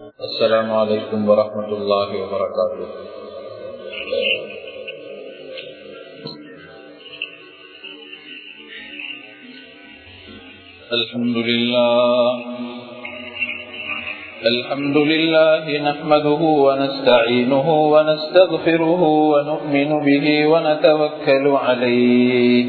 السلام عليكم ورحمة الله وبركاته الحمد لله الحمد لله نحمده ونستعينه ونستغفره ونؤمن به ونتوكل عليه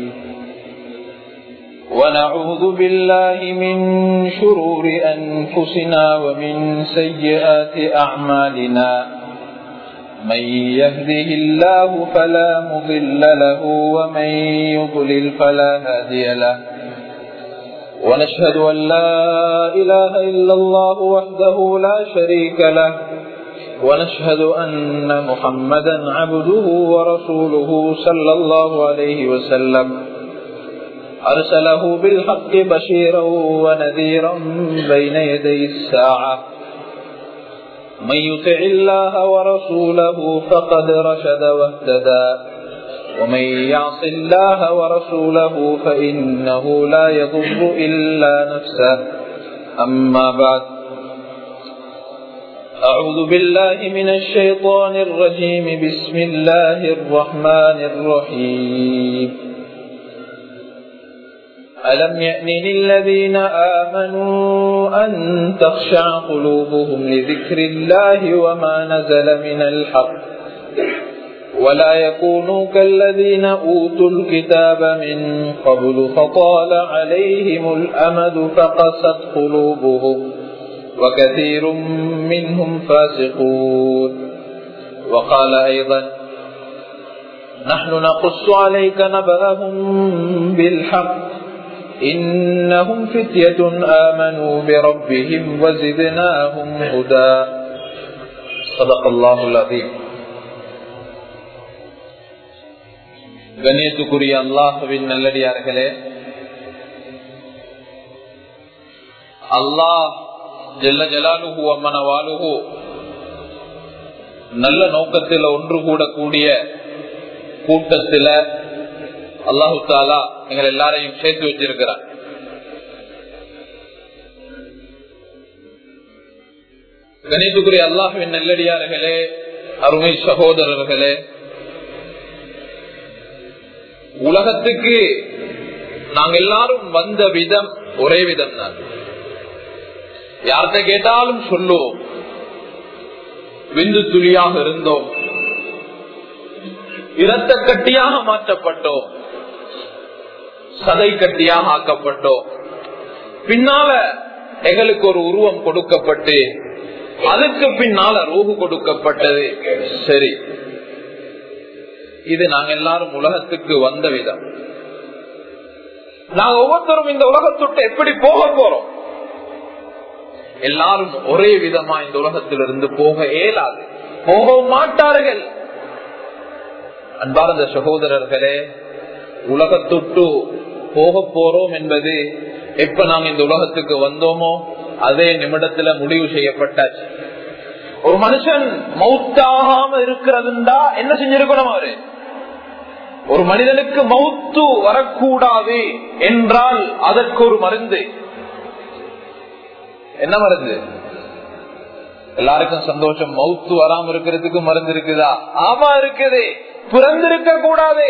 ونعوذ بالله من شرور أنفسنا ومن سيئات أعمالنا من يهده الله فلا مضل له ومن يضلل فلا هادي له ونشهد أن لا إله إلا الله وحده لا شريك له ونشهد أن محمدا عبده ورسوله صلى الله عليه وسلم أرسله بالحق بشيرا ونذيرا بين يدي الساعة من يطع الله ورسوله فقد رشد واهتدى ومن يعص الله ورسوله فإنه لا يضر إلا نفسه أما بعد أعوذ بالله من الشيطان الرجيم بسم الله الرحمن الرحيم ألم يأن للذين آمنوا أن تخشع قلوبهم لذكر الله وما نزل من الحق ولا يكونوا كالذين أوتوا الكتاب من قبل فطال عليهم الأمد فقست قلوبهم وكثير منهم فاسقون وقال أيضا نحن نقص عليك نبأهم بالحق إنهم فتية آمنوا بربهم وزدناهم هدى صدق الله العظيم கண்ணியத்துக்குரிய அல்லாஹுவின் நல்லடியார்களே அல்லாஹ் ஜெல்ல ஜலாலுகு அம்மன வாலுகு நல்ல நோக்கத்தில் ஒன்று கூடக்கூடிய கூட்டத்தில் அல்லாஹு தாலா எங்கள் எல்லாரையும் சேர்த்து வச்சிருக்கிறார் கணித்துக்குரிய அல்லாஹுவின் நல்லடியார்களே அருமை சகோதரர்களே உலகத்துக்கு நாங்க எல்லாரும் வந்த விதம் ஒரே விதம் தான் யார்கிட்ட கேட்டாலும் சொல்லுவோம் விந்து துளியாக இருந்தோம் இரத்த கட்டியாக மாற்றப்பட்டோம் சதை கட்டியாக ஆக்கப்பட்டோம் பின்னால எங்களுக்கு ஒரு உருவம் கொடுக்கப்பட்டு அதுக்கு பின்னால ரூகு கொடுக்கப்பட்டது சரி இது நாங்க எல்லாரும் உலகத்துக்கு வந்த விதம் நாங்க ஒவ்வொருத்தரும் இந்த உலகத்தொட்டு எப்படி போக போறோம் எல்லாரும் ஒரே விதமா இந்த உலகத்திலிருந்து போக இயலாது போக மாட்டார்கள் அன்பார்ந்த சகோதரர்களே உலகத்தொட்டு போக போறோம் என்பது எப்ப நாங்க இந்த உலகத்துக்கு வந்தோமோ அதே நிமிடத்துல முடிவு செய்யப்பட்டாச்சு ஒரு மனுஷன் மௌத்தாகாம இருக்கிறதுண்டா என்ன செஞ்சிருக்கணும் அவரு ஒரு மனிதனுக்கு மௌத்து வரக்கூடாது என்றால் அதற்கு ஒரு மருந்து என்ன மருந்து எல்லாருக்கும் சந்தோஷம் மௌத்து வராம இருக்கிறதுக்கு மருந்து இருக்குதா ஆமா இருக்குது பிறந்திருக்க கூடாது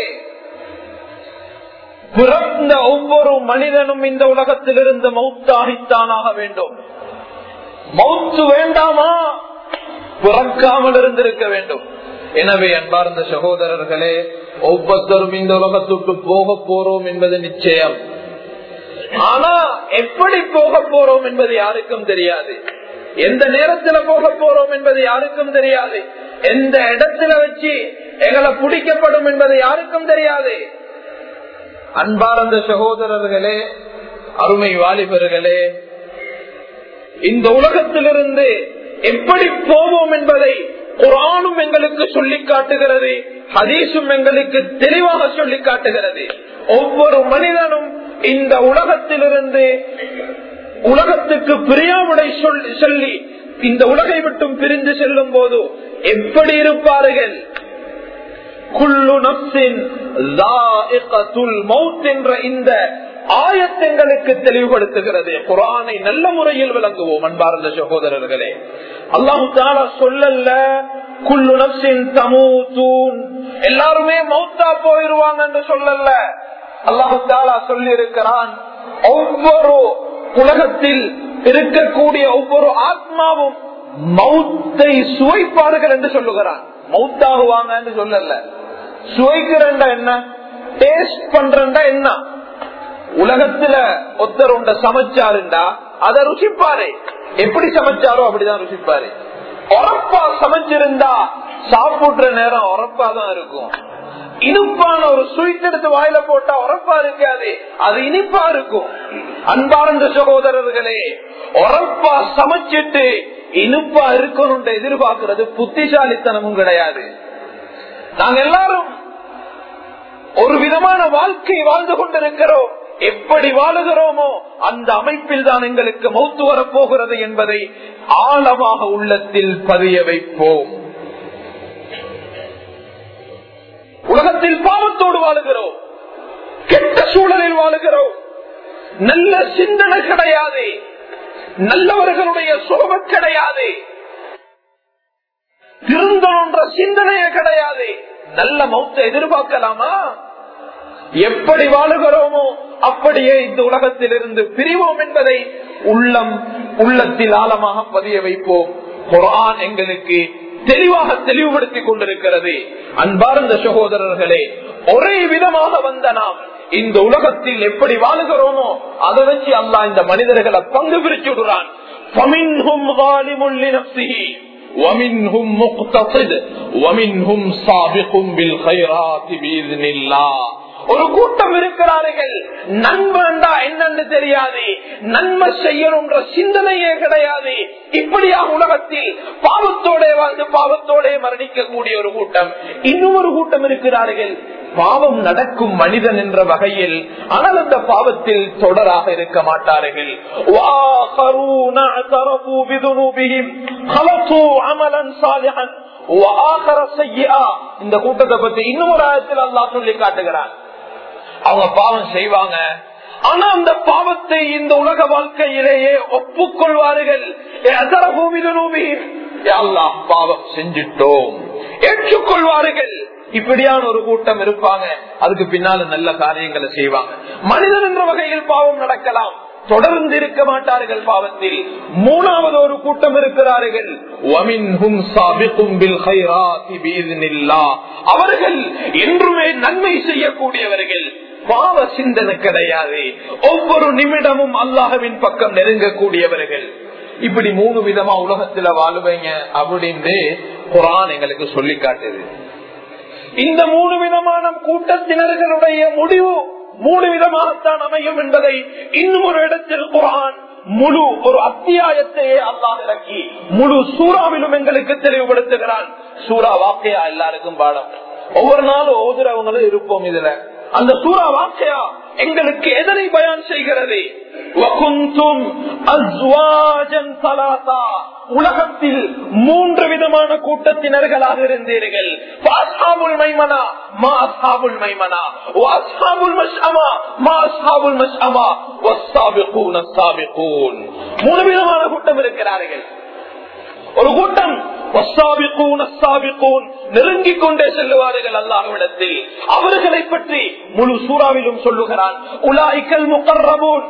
பிறந்த ஒவ்வொரு மனிதனும் இந்த உலகத்திலிருந்து மௌத்தாகித்தானாக வேண்டும் மௌத்து வேண்டாமா பிறக்காமல் இருந்திருக்க வேண்டும் எனவே அன்பார்ந்த சகோதரர்களே ஒவ்வொருத்தரும் இந்த உலகத்துக்கு போக போறோம் என்பது நிச்சயம் ஆனா எப்படி போக போறோம் என்பது யாருக்கும் தெரியாது எந்த நேரத்துல போக போறோம் என்பது யாருக்கும் தெரியாது எந்த இடத்துல வச்சு எங்களை பிடிக்கப்படும் என்பது யாருக்கும் தெரியாது அன்பார்ந்த சகோதரர்களே அருமை வாலிபர்களே இந்த உலகத்திலிருந்து எப்படி போவோம் என்பதை குரானும் எங்களுக்கு சொல்லி காட்டுகிறது ஹதீசும் எங்களுக்கு தெளிவாக சொல்லி காட்டுகிறது ஒவ்வொரு மனிதனும் இந்த உலகத்திலிருந்து உலகத்துக்கு பிரியாமுடை சொல்லி இந்த உலகை விட்டும் பிரிந்து செல்லும் போது எப்படி இருப்பார்கள் குள்ளு நப்சின் என்ற இந்த ஆயத்தங்களுக்கு தெளிவுபடுத்துகிறது குரானை நல்ல முறையில் விளங்குவோம் அன்பார்ந்த சகோதரர்களே அல்லாஹு தாலா சொல்லல குல்லு நப்சின் தமூத்தூன் எல்லாருமே மௌத்தா போயிருவாங்க என்று சொல்லல அல்லாஹு தாலா சொல்லி இருக்கிறான் ஒவ்வொரு உலகத்தில் இருக்கக்கூடிய ஒவ்வொரு ஆத்மாவும் மௌத்தை சுவைப்பார்கள் என்று சொல்லுகிறான் மௌத்தாகுவாங்க என்று சொல்லல சுவைக்கிறண்டா என்ன டேஸ்ட் பண்றா என்ன உலகத்துல ஒருத்தர் உண்ட சமைச்சாருண்டா அதை ருசிப்பாரு எப்படி சமைச்சாரோ அப்படிதான் ருசிப்பாரு உரப்பா சமைச்சிருந்தா சாப்பிடுற நேரம் உரப்பா தான் இருக்கும் இனிப்பான ஒரு ஸ்வீட் எடுத்து வாயில போட்டா உரப்பா இருக்காது அது இனிப்பா இருக்கும் அன்பார்ந்த சகோதரர்களே உரப்பா சமைச்சிட்டு இனிப்பா இருக்கணும் எதிர்பார்க்கிறது புத்திசாலித்தனமும் கிடையாது நாங்க எல்லாரும் ஒரு விதமான வாழ்க்கை வாழ்ந்து கொண்டிருக்கிறோம் எப்படி வாழுகிறோமோ அந்த அமைப்பில் தான் எங்களுக்கு மௌத்து வரப்போகிறது என்பதை ஆழமாக உள்ளத்தில் பதிய வைப்போம் உலகத்தில் பாவத்தோடு வாழுகிறோம் கெட்ட சூழலில் வாழுகிறோம் நல்ல சிந்தனை கிடையாது நல்லவர்களுடைய சோகம் கிடையாது திருந்தோன்ற சிந்தனையே கிடையாது நல்ல மௌத்தை எதிர்பார்க்கலாமா எப்படி வாழுகிறோமோ அப்படியே இந்த உலகத்தில் இருந்து பிரிவோம் என்பதை உள்ளம் உள்ளத்தில் ஆழமாக பதிய வைப்போம் குரான் எங்களுக்கு தெளிவாக தெளிவுபடுத்திக் கொண்டிருக்கிறது அன்பார்ந்த சகோதரர்களே ஒரே விதமாக வந்த நாம் இந்த உலகத்தில் எப்படி வாழுகிறோமோ அதை வச்சு அல்லா இந்த மனிதர்களை பங்கு பிரிச்சு விடுறான் ومنهم مقتصد ومنهم سابق بالخيرات بإذن الله ஒரு கூட்டம் இருக்கிறார்கள் நன்மைண்டா என்னன்னு தெரியாது நன்மை செய்யணும்ன்ற சிந்தனையே கிடையாது இப்படியாக உலகத்தில் பாவத்தோட வாழ்ந்து பாவத்தோட மரணிக்கக்கூடிய ஒரு கூட்டம் இன்னும் ஒரு கூட்டம் இருக்கிறார்கள் பாவம் நடக்கும் மனிதன் என்ற வகையில் ஆனால் அந்த பாவத்தில் தொடராக இருக்க மாட்டார்கள் இந்த கூட்டத்தை பத்தி இன்னும் ஒரு ஆயத்தில் அல்லா சொல்லி காட்டுகிறான் அவங்க பாவம் செய்வாங்க ஆனா அந்த பாவத்தை இந்த உலக வாழ்க்கையிலேயே ஒப்புக்கொள்வார்கள் பாவம் செஞ்சிட்டோம் ஏற்றுக்கொள்வார்கள் இப்படியான ஒரு கூட்டம் இருப்பாங்க அதுக்கு பின்னால நல்ல காரியங்களை செய்வாங்க மனிதன் என்ற வகையில் பாவம் நடக்கலாம் தொடர்ந்து இருக்க மாட்டார்கள் பாவத்தில் மூணாவது ஒரு கூட்டம் இருக்கிறார்கள் அவர்கள் என்றுமே நன்மை செய்யக்கூடியவர்கள் பாவ சிந்தனை கிடையாது ஒவ்வொரு நிமிடமும் அல்லாஹவின் பக்கம் நெருங்கக்கூடியவர்கள் இப்படி மூணு விதமா உலகத்துல வாழுவீங்க அப்படின்னு குரான் எங்களுக்கு சொல்லி காட்டுது இந்த மூணு விதமான கூட்டத்தினர்களுடைய முடிவு மூணு விதமாகத்தான் அமையும் என்பதை இன்னும் ஒரு இடத்தில் குரான் முழு ஒரு அத்தியாயத்தையே அல்லாஹ் இறக்கி முழு சூறாவிலும் எங்களுக்கு தெளிவுபடுத்துகிறான் சூறா வாக்கையா எல்லாருக்கும் பாடம் ஒவ்வொரு நாளும் ஓதுறவங்களும் இருப்போம் இதுல அந்த சூறா வாக்கையா எங்களுக்கு எதனை பயன் செய்கிறது உலகத்தில் மூன்று விதமான கூட்டத்தினர்களாக இருந்தீர்கள் மூணு விதமான கூட்டம் இருக்கிறார்கள் ஒரு கூட்டம் நெருங்கிக் கொண்டே செல்லுவார்கள் அல்லாஹ்விடத்தில் அவர்களை பற்றி முழு சூறாவிலும் சொல்லுகிறான் உலாய்க்கல் முகர்ரபூன்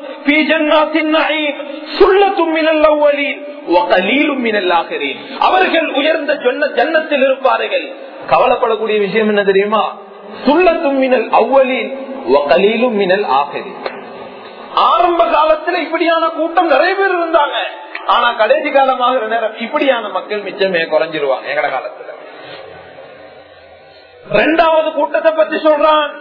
அவர்கள் உயர்ந்த ஜன்னத்தில் இருப்பார்கள் கவலைப்படக்கூடிய விஷயம் என்ன தெரியுமா சுள்ளத்தும் மினல் அவ்வளின் கலீலும் மினல் ஆகரி ஆரம்ப காலத்துல இப்படியான கூட்டம் நிறைய பேர் இருந்தாங்க ஆனா கடைசி காலமாகிற நேரம் இப்படியான மக்கள் மிச்சமே குறைஞ்சிருவாங்க எங்கட காலத்துல ரெண்டாவது கூட்டத்தை பத்தி சொல்றான்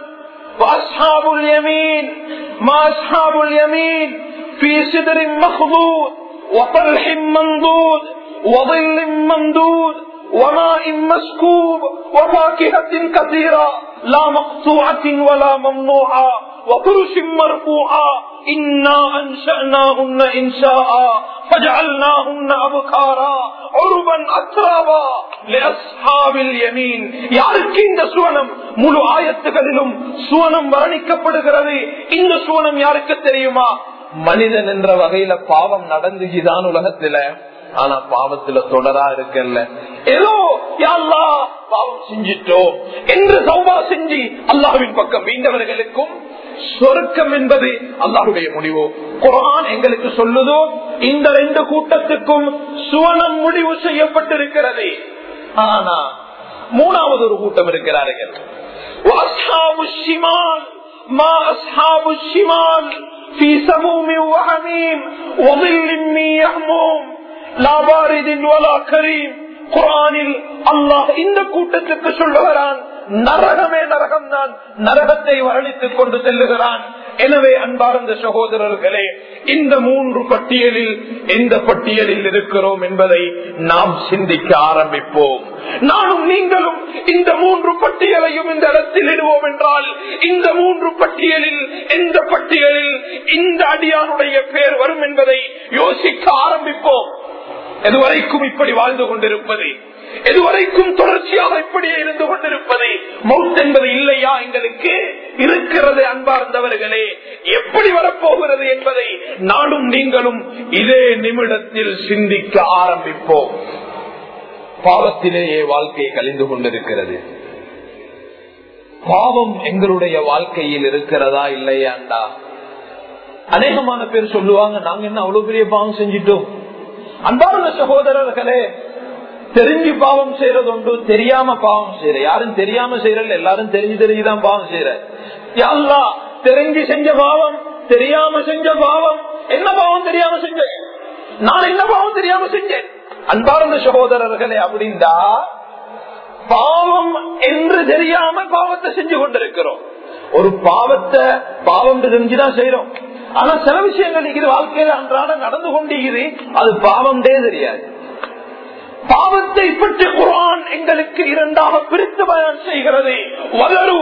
في سدر مخضود وطلح منضود وظل ممدود وماء مسكوب وفاكهة كثيرة لا مقطوعة ولا ممنوعة وفرش مرفوعة إنا أنشأناهن إنشاء فجعلناهن أبكارا عربا أترابا لأصحاب اليمين யாருக்கு இந்த சுவனம் முழு ஆயத்துகளிலும் சுவனம் வர்ணிக்கப்படுகிறது இந்த சுவனம் யாருக்கு தெரியுமா மனிதன் என்ற வகையில பாவம் நடந்துச்சுதான் உலகத்துல ஆனா பாவத்துல தொடரா இருக்கல்ல ஏதோ யாழ்லா பாவம் செஞ்சிட்டோம் என்று சௌபா செஞ்சு அல்லாஹ்வின் பக்கம் மீண்டவர்களுக்கும் சொருக்கம் என்பது அல்லாஹுடைய முடிவு குரான் எங்களுக்கு சொல்லுதோ இந்த ரெண்டு கூட்டத்துக்கும் சுவனம் முடிவு செய்யப்பட்டிருக்கிறது ஆனா மூணாவது ஒரு கூட்டம் இருக்கிறார்கள் وأصحاب الشمال ما أصحاب الشمال في سموم وحميم وظل من يحموم لا بارد ولا كريم குரானில் அல்லாஹ் இந்த கூட்டத்துக்கு சொல்லுகிறான் நரகமே நரகம் தான் நரகத்தை வரணித்துக் கொண்டு செல்லுகிறான் எனவே அன்பார்ந்த சகோதரர்களே இந்த மூன்று பட்டியலில் எந்த பட்டியலில் இருக்கிறோம் என்பதை நாம் சிந்திக்க ஆரம்பிப்போம் நானும் நீங்களும் இந்த மூன்று பட்டியலையும் இந்த இடத்தில் இடுவோம் என்றால் இந்த மூன்று பட்டியலில் எந்த பட்டியலில் இந்த அடியானுடைய பேர் வரும் என்பதை யோசிக்க ஆரம்பிப்போம் எதுவரைக்கும் இப்படி வாழ்ந்து கொண்டிருப்பது எதுவரைக்கும் தொடர்ச்சியாக இப்படியே இருந்து கொண்டிருப்பது மவுத் என்பது இல்லையா எங்களுக்கு இருக்கிறது அன்பார்ந்தவர்களே எப்படி வரப்போகிறது என்பதை நானும் நீங்களும் இதே நிமிடத்தில் சிந்திக்க ஆரம்பிப்போம் பாவத்திலேயே வாழ்க்கை கழிந்து கொண்டிருக்கிறது பாவம் எங்களுடைய வாழ்க்கையில் இருக்கிறதா இல்லையாண்டா அநேகமான பேர் சொல்லுவாங்க நாங்க என்ன அவ்வளவு பெரிய பாவம் செஞ்சிட்டோம் அன்பான சகோதரர்களே தெரிஞ்சு பாவம் செய்யறது உண்டு தெரியாம பாவம் செய்யற யாரும் தெரியாம செய்யறல எல்லாரும் தெரிஞ்சு தெரிஞ்சுதான் பாவம் செய்யற யாழ்லா தெரிஞ்சு செஞ்ச பாவம் தெரியாம செஞ்ச பாவம் என்ன பாவம் தெரியாம செஞ்சேன் நான் என்ன பாவம் தெரியாம செஞ்சேன் அன்பார்ந்த சகோதரர்களே அப்படின்னா பாவம் என்று தெரியாம பாவத்தை செஞ்சு கொண்டிருக்கிறோம் ஒரு பாவத்தை பாவம் தெரிஞ்சுதான் செய்யறோம் ஆனா சில விஷயங்கள் இது வாழ்க்கையில அன்றாட நடந்து கொண்டிருக்குது அது பாவம்டே தெரியாது பாவத்தை பற்றி குரான் எங்களுக்கு இரண்டாக பிரித்து பயன் செய்கிறது வளரு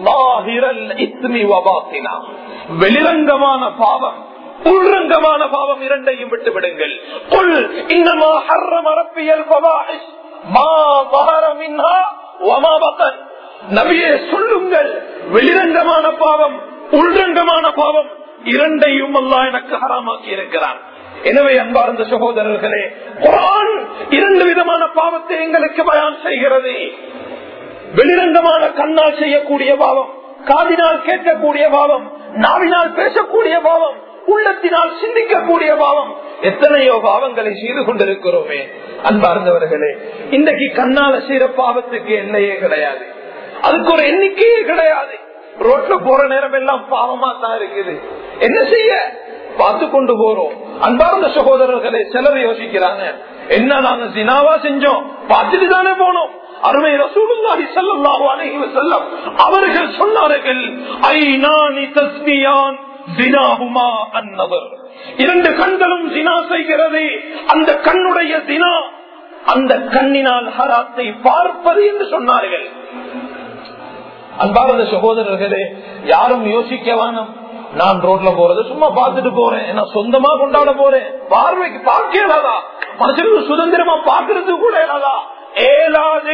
வெளிரங்கமான பாவம் உள்ரங்கமான பாவம் இரண்டையும் விட்டு விடுங்கள் கொள் இன்னமா ஹர்ர மரப்பியல் மா மகரமின்ஹா ஒமா பகன் நபியே சொல்லுங்கள் வெளிரங்கமான பாவம் உள்ரங்கமான பாவம் இரண்டையும் அல்லா எனக்கு ஹராமாக்கி இருக்கிறான் எனவே அன்பார்ந்த சகோதரர்களே குரான் இரண்டு விதமான பாவத்தை எங்களுக்கு பயான் செய்கிறது வெளிரங்கமான கண்ணால் செய்யக்கூடிய பாவம் காதினால் கேட்கக்கூடிய பாவம் நாவினால் பேசக்கூடிய பாவம் உள்ளத்தினால் சிந்திக்கக்கூடிய பாவம் எத்தனையோ பாவங்களை செய்து கொண்டிருக்கிறோமே அன்பார்ந்தவர்களே இன்றைக்கு கண்ணால செய்யற பாவத்துக்கு எல்லையே கிடையாது அதுக்கு ஒரு எண்ணிக்கையே கிடையாது ரோட்ல போற நேரம் எல்லாம் பாவமா தான் இருக்குது என்ன செய்ய பார்த்து கொண்டு போறோம் அன்பார்ந்த சகோதரர்களே சிலர் யோசிக்கிறாங்க என்ன நாங்க சினாவா செஞ்சோம் பார்த்துட்டு தானே போனோம் அருமை ரசூலுல்லாஹி ஸல்லல்லாஹு அலைஹி வஸல்லம் அவர்கள் சொன்னார்கள் ஐநானி தஸ்மியான் தினாஹுமா அன்னவர் இரண்டு கண்களும் தினா செய்கிறது அந்த கண்ணுடைய தினா அந்த கண்ணினால் ஹராத்தை பார்ப்பது என்று சொன்னார்கள் அன்பார்ந்த சகோதரர்களே யாரும் யோசிக்க வேணும் நான் ரோட்ல போறது சும்மா பார்த்துட்டு போறேன் நான் சொந்தமா கொண்டாட போறேன் பார்வைக்கு பார்க்கலாதா மனுஷனுக்கு சுதந்திரமா பார்க்கறது கூட இல்லாதா ஏலாது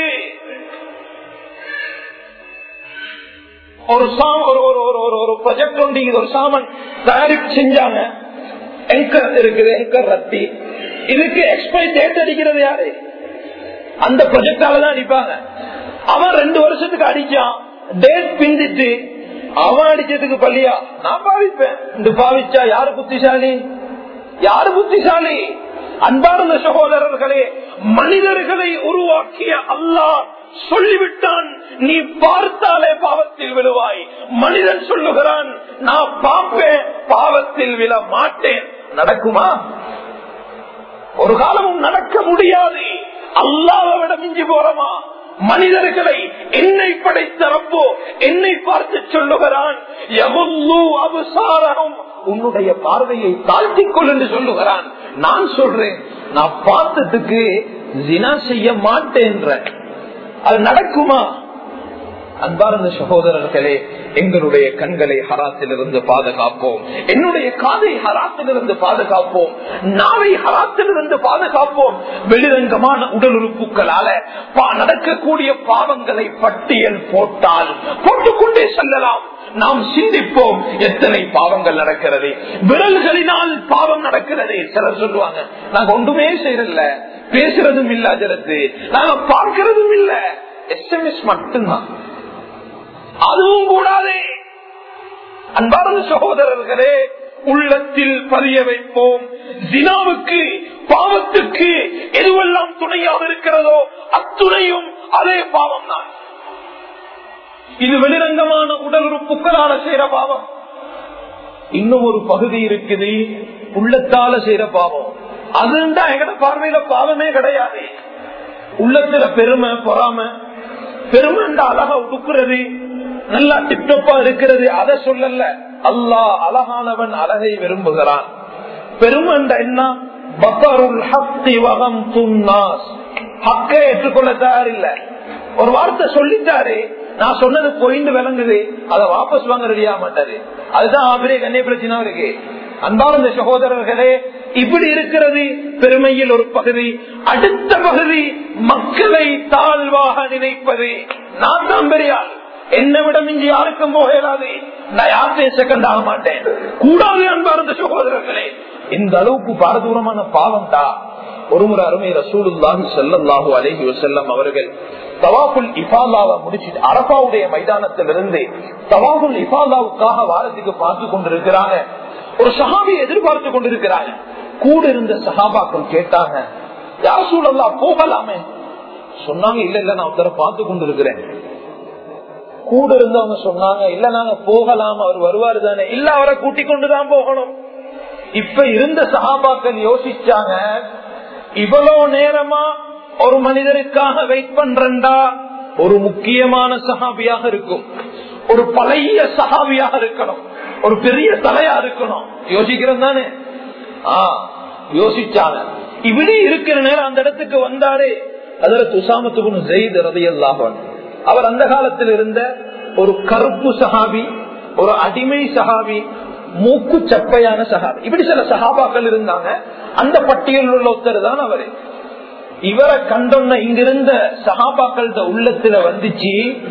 ஒரு சாம் ஒரு ஒரு ஒரு ஒரு ஒரு ப்ரொஜெக்ட் ஒன்று ஒரு சாமன் தயாரிப்பு செஞ்சாங்க எங்கர் இருக்குது எங்கர் ரத்தி இதுக்கு எக்ஸ்பைரி டேட் அடிக்கிறது யாரு அந்த ப்ரொஜெக்டால தான் அடிப்பாங்க அவன் ரெண்டு வருஷத்துக்கு அடிச்சான் டேட் பிந்திட்டு அவன் அடிச்சதுக்கு பள்ளியா நான் பாவிப்பேன் இந்த பாவிச்சா யாரு புத்திசாலி யாரு புத்திசாலி அன்பார்ந்த சகோதரர்களே மனிதர்களை உருவாக்கிய அல்லாஹ் சொல்லிவிட்டான் நீ பார்த்தாலே பாவத்தில் விழுவாய் மனிதன் சொல்லுகிறான் நான் பார்ப்பேன் பாவத்தில் விழ மாட்டேன் நடக்குமா ஒரு காலமும் நடக்க முடியாது அல்லாவை விட மிஞ்சி போறமா மனிதர்களை என்னை படைத்த ரப்போ என்னை பார்த்து சொல்லுகிறான் அபுசாரம் உன்னுடைய பார்வையை தாழ்த்திக்கொள் என்று சொல்லுகிறான் நான் சொல்றேன் நான் பார்த்ததுக்கு ஜினா செய்ய மாட்டேன்ற அது நடக்குமா அன்பார்ந்த சகோதரர்களே எங்களுடைய கண்களை ஹராத்திலிருந்து பாதுகாப்போம் என்னுடைய காதை ஹராத்திலிருந்து பாதுகாப்போம் நாவை ஹராத்திலிருந்து பாதுகாப்போம் வெளிரங்கமான உடல் உறுப்புகளால பா- நடக்கக்கூடிய பாவங்களை பட்டியல் போட்டால் போட்டுக்கொண்டே செல்லலாம் நாம் சிந்திப்போம் எத்தனை பாவங்கள் நடக்கிறது விரல்களினால் பாவம் நடக்கிறது சிலர் சொல்லுவாங்க நாங்க ஒன்றுமே செய்யறதில்ல பேசுறதும் இல்ல அஜரத்து நாங்க பார்க்கிறதும் இல்ல எஸ்எம்எஸ் மட்டும்தான் அதுவும் கூடாதே அன்பார்ந்த சகோதரர்களே உள்ளத்தில் பதிய வைப்போம் ஜினாவுக்கு பாவத்துக்கு எதுவெல்லாம் துணையாக இருக்கிறதோ அத்துணையும் அதே பாவம் தான் இது வெளிரங்கமான உடல் உறுப்புகளால செய்யற பாவம் இன்னும் ஒரு பகுதி இருக்குது உள்ளத்தால செய்யற பாவம் அதுண்டா எங்கட பார்வையில பாவமே கிடையாது உள்ளத்துல பெருமை பொறாம பெருமைண்டா அழகா உடுக்குறது நல்லா டிப்டப்பா இருக்கிறது அதை சொல்லல அல்லாஹ் அழகானவன் அழகை விரும்புகிறான் பெருமண்ட என்ன பக்கருள் ஹக்தி வகம் துன்னாஸ் ஹக்கை ஏற்றுக்கொள்ள தயாரில்லை ஒரு வார்த்தை சொல்லிட்டாரு நான் சொன்னது பொய்ந்து விளங்குது அதை வாபஸ் வாங்க ரெடியா மாட்டாரு அதுதான் ஆபிரே கண்ணே பிரச்சனை இருக்கு அன்பார்ந்த சகோதரர்களே இப்படி இருக்கிறது பெருமையில் ஒரு பகுதி அடுத்த பகுதி மக்களை தாழ்வாக நினைப்பது நான் தான் பெரியாள் என்னை விட மிஞ்சி யாருக்கும் போகலாது நான் யார்த்தையும் செகண்ட் ஆக மாட்டேன் கூடாது அன்பார்ந்த சகோதரர்களே இந்த அளவுக்கு பாரதூரமான பாவம் தான் ஒருமுறை அருமை ரசூலுல்லாஹி ஸல்லல்லாஹு அலைஹி வஸல்லம் அவர்கள் தவாஃபுல் இஃபாலாவை முடிச்சிட்டு அரபாவுடைய மைதானத்திலிருந்து தவாஃபுல் இஃபாலாவுக்காக வாரத்துக்கு பார்த்து கொண்டிருக்கிறாங்க ஒரு சஹாபியை எதிர்பார்த்து கொண்டிருக்கிறாங்க கூட இருந்த சஹாபாக்கள் கேட்டாங்க யார் சூழல்லா போகலாமே சொன்னாங்க இல்ல இல்ல நான் ஒருத்தர பார்த்து கொண்டிருக்கிறேன் கூட இருந்தவங்க சொன்னாங்க இல்ல நாங்க போகலாம் அவர் வருவாரு தானே இல்ல அவரை கூட்டிக் கொண்டுதான் போகணும் இப்ப இருந்த சகாபாக்கள் யோசிச்சாங்க இவ்வளவு நேரமா ஒரு மனிதருக்காக வெயிட் பண்றா ஒரு முக்கியமான சகாபியாக இருக்கும் ஒரு பழைய சகாபியாக இருக்கணும் ஒரு பெரிய தலையா இருக்கணும் யோசிக்கிறோம் தானே ஆ யோசிச்சாங்க இப்படி இருக்கிற நேரம் அந்த இடத்துக்கு வந்தாரு அதுல துசாமத்துக்கு ஜெயித் ரதையல்லாஹன் அவர் அந்த காலத்தில் இருந்த ஒரு கருப்பு சஹாபி ஒரு அடிமை சஹாபி மூக்கு சப்பையான சஹாபி இப்படி சில சஹாபாக்கள் இருந்தாங்க அந்த பட்டியலில் உள்ள ஒருத்தர் தான் அவரு இவரை கண்டோன்ன இங்கிருந்த சஹாபாக்கள்ட உள்ளத்துல வந்துச்சு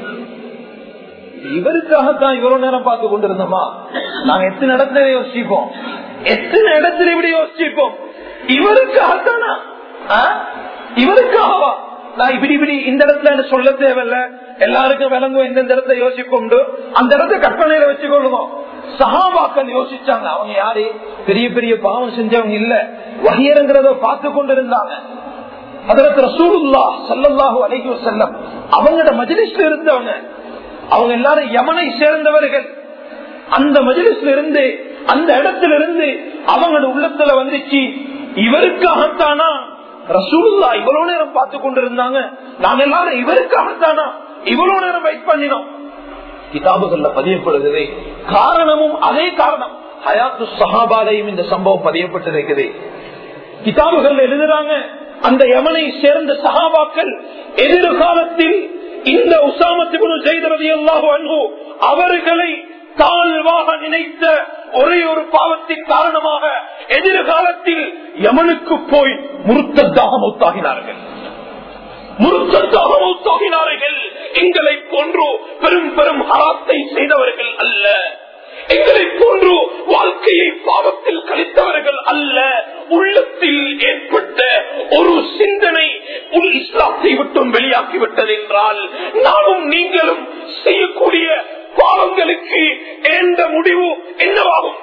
இவருக்காகத்தான் இவ்வளவு நேரம் பார்த்து கொண்டிருந்தோமா நாங்க எத்தனை இடத்துல யோசிப்போம் எத்தனை இடத்துல இப்படி யோசிப்போம் இவருக்காகத்தானா ஆ? இவருக்காகவா நான் இப்படி இப்படி இந்த இடத்துல சொல்ல தேவையில்ல எல்லாருக்கும் விளங்கும் எந்தெந்த இடத்த யோசிப்போம் அந்த இடத்த கற்பனையில வச்சுக்கொள்ளுவோம் சகாபாக்கள் யோசிச்சாங்க அவங்க யாரு பெரிய பெரிய பாவம் செஞ்சவங்க இல்ல வகையறங்கிறத பார்த்து கொண்டு இருந்தாங்க அதற்கு ரசூலுல்லா சல்லல்லாஹு அலைஹி வஸல்லம் அவங்களோட மஜ்லிஸ்ல இருந்தவங்க அவங்க எல்லாரும் யமனை சேர்ந்தவர்கள் அந்த மஜ்லிஸ்ல இருந்து அந்த இடத்துல இருந்து அவங்களோட உள்ளத்துல வந்துச்சு இவருக்காகத்தானா ரசூலுல்லா இவ்வளவு நேரம் பார்த்து கொண்டிருந்தாங்க நாங்க எல்லாரும் இவருக்காகத்தானா இவ்வளவு நேரம் வெயிட் பண்ணினோம் கிதாபுகள்ல பதியப்படுகிறது காரணமும் அதே காரணம் ஹயாத்து சஹாபாலையும் இந்த சம்பவம் பதியப்பட்டிருக்குது கிதாபுகள் எழுதுறாங்க அந்த யமனை சேர்ந்த சஹாபாக்கள் எதிர்காலத்தில் இந்த உசாமத்துக்கு செய்தது எல்லாகும் அன்பு அவர்களை தாழ்வாக நினைத்த ஒரே ஒரு பாவத்தின் காரணமாக எதிர்காலத்தில் யமனுக்கு போய் முருத்தத்தாக மௌத்தாகினார்கள் முருத்தத்தாக மௌத்தாகினார்கள் எங்களை போன்று பெரும் பெரும் ஹராத்தை செய்தவர்கள் அல்ல எங்களை போன்று வாழ்க்கையை பாவத்தில் கழித்தவர்கள் அல்ல உள்ளத்தில் ஏற்பட்ட ஒரு சிந்தனை உள் இஸ்லாத்தை விட்டும் வெளியாக்கிவிட்டது என்றால் நானும் நீங்களும் செய்யக்கூடிய பாவங்களுக்கு எந்த முடிவு என்னவாகும்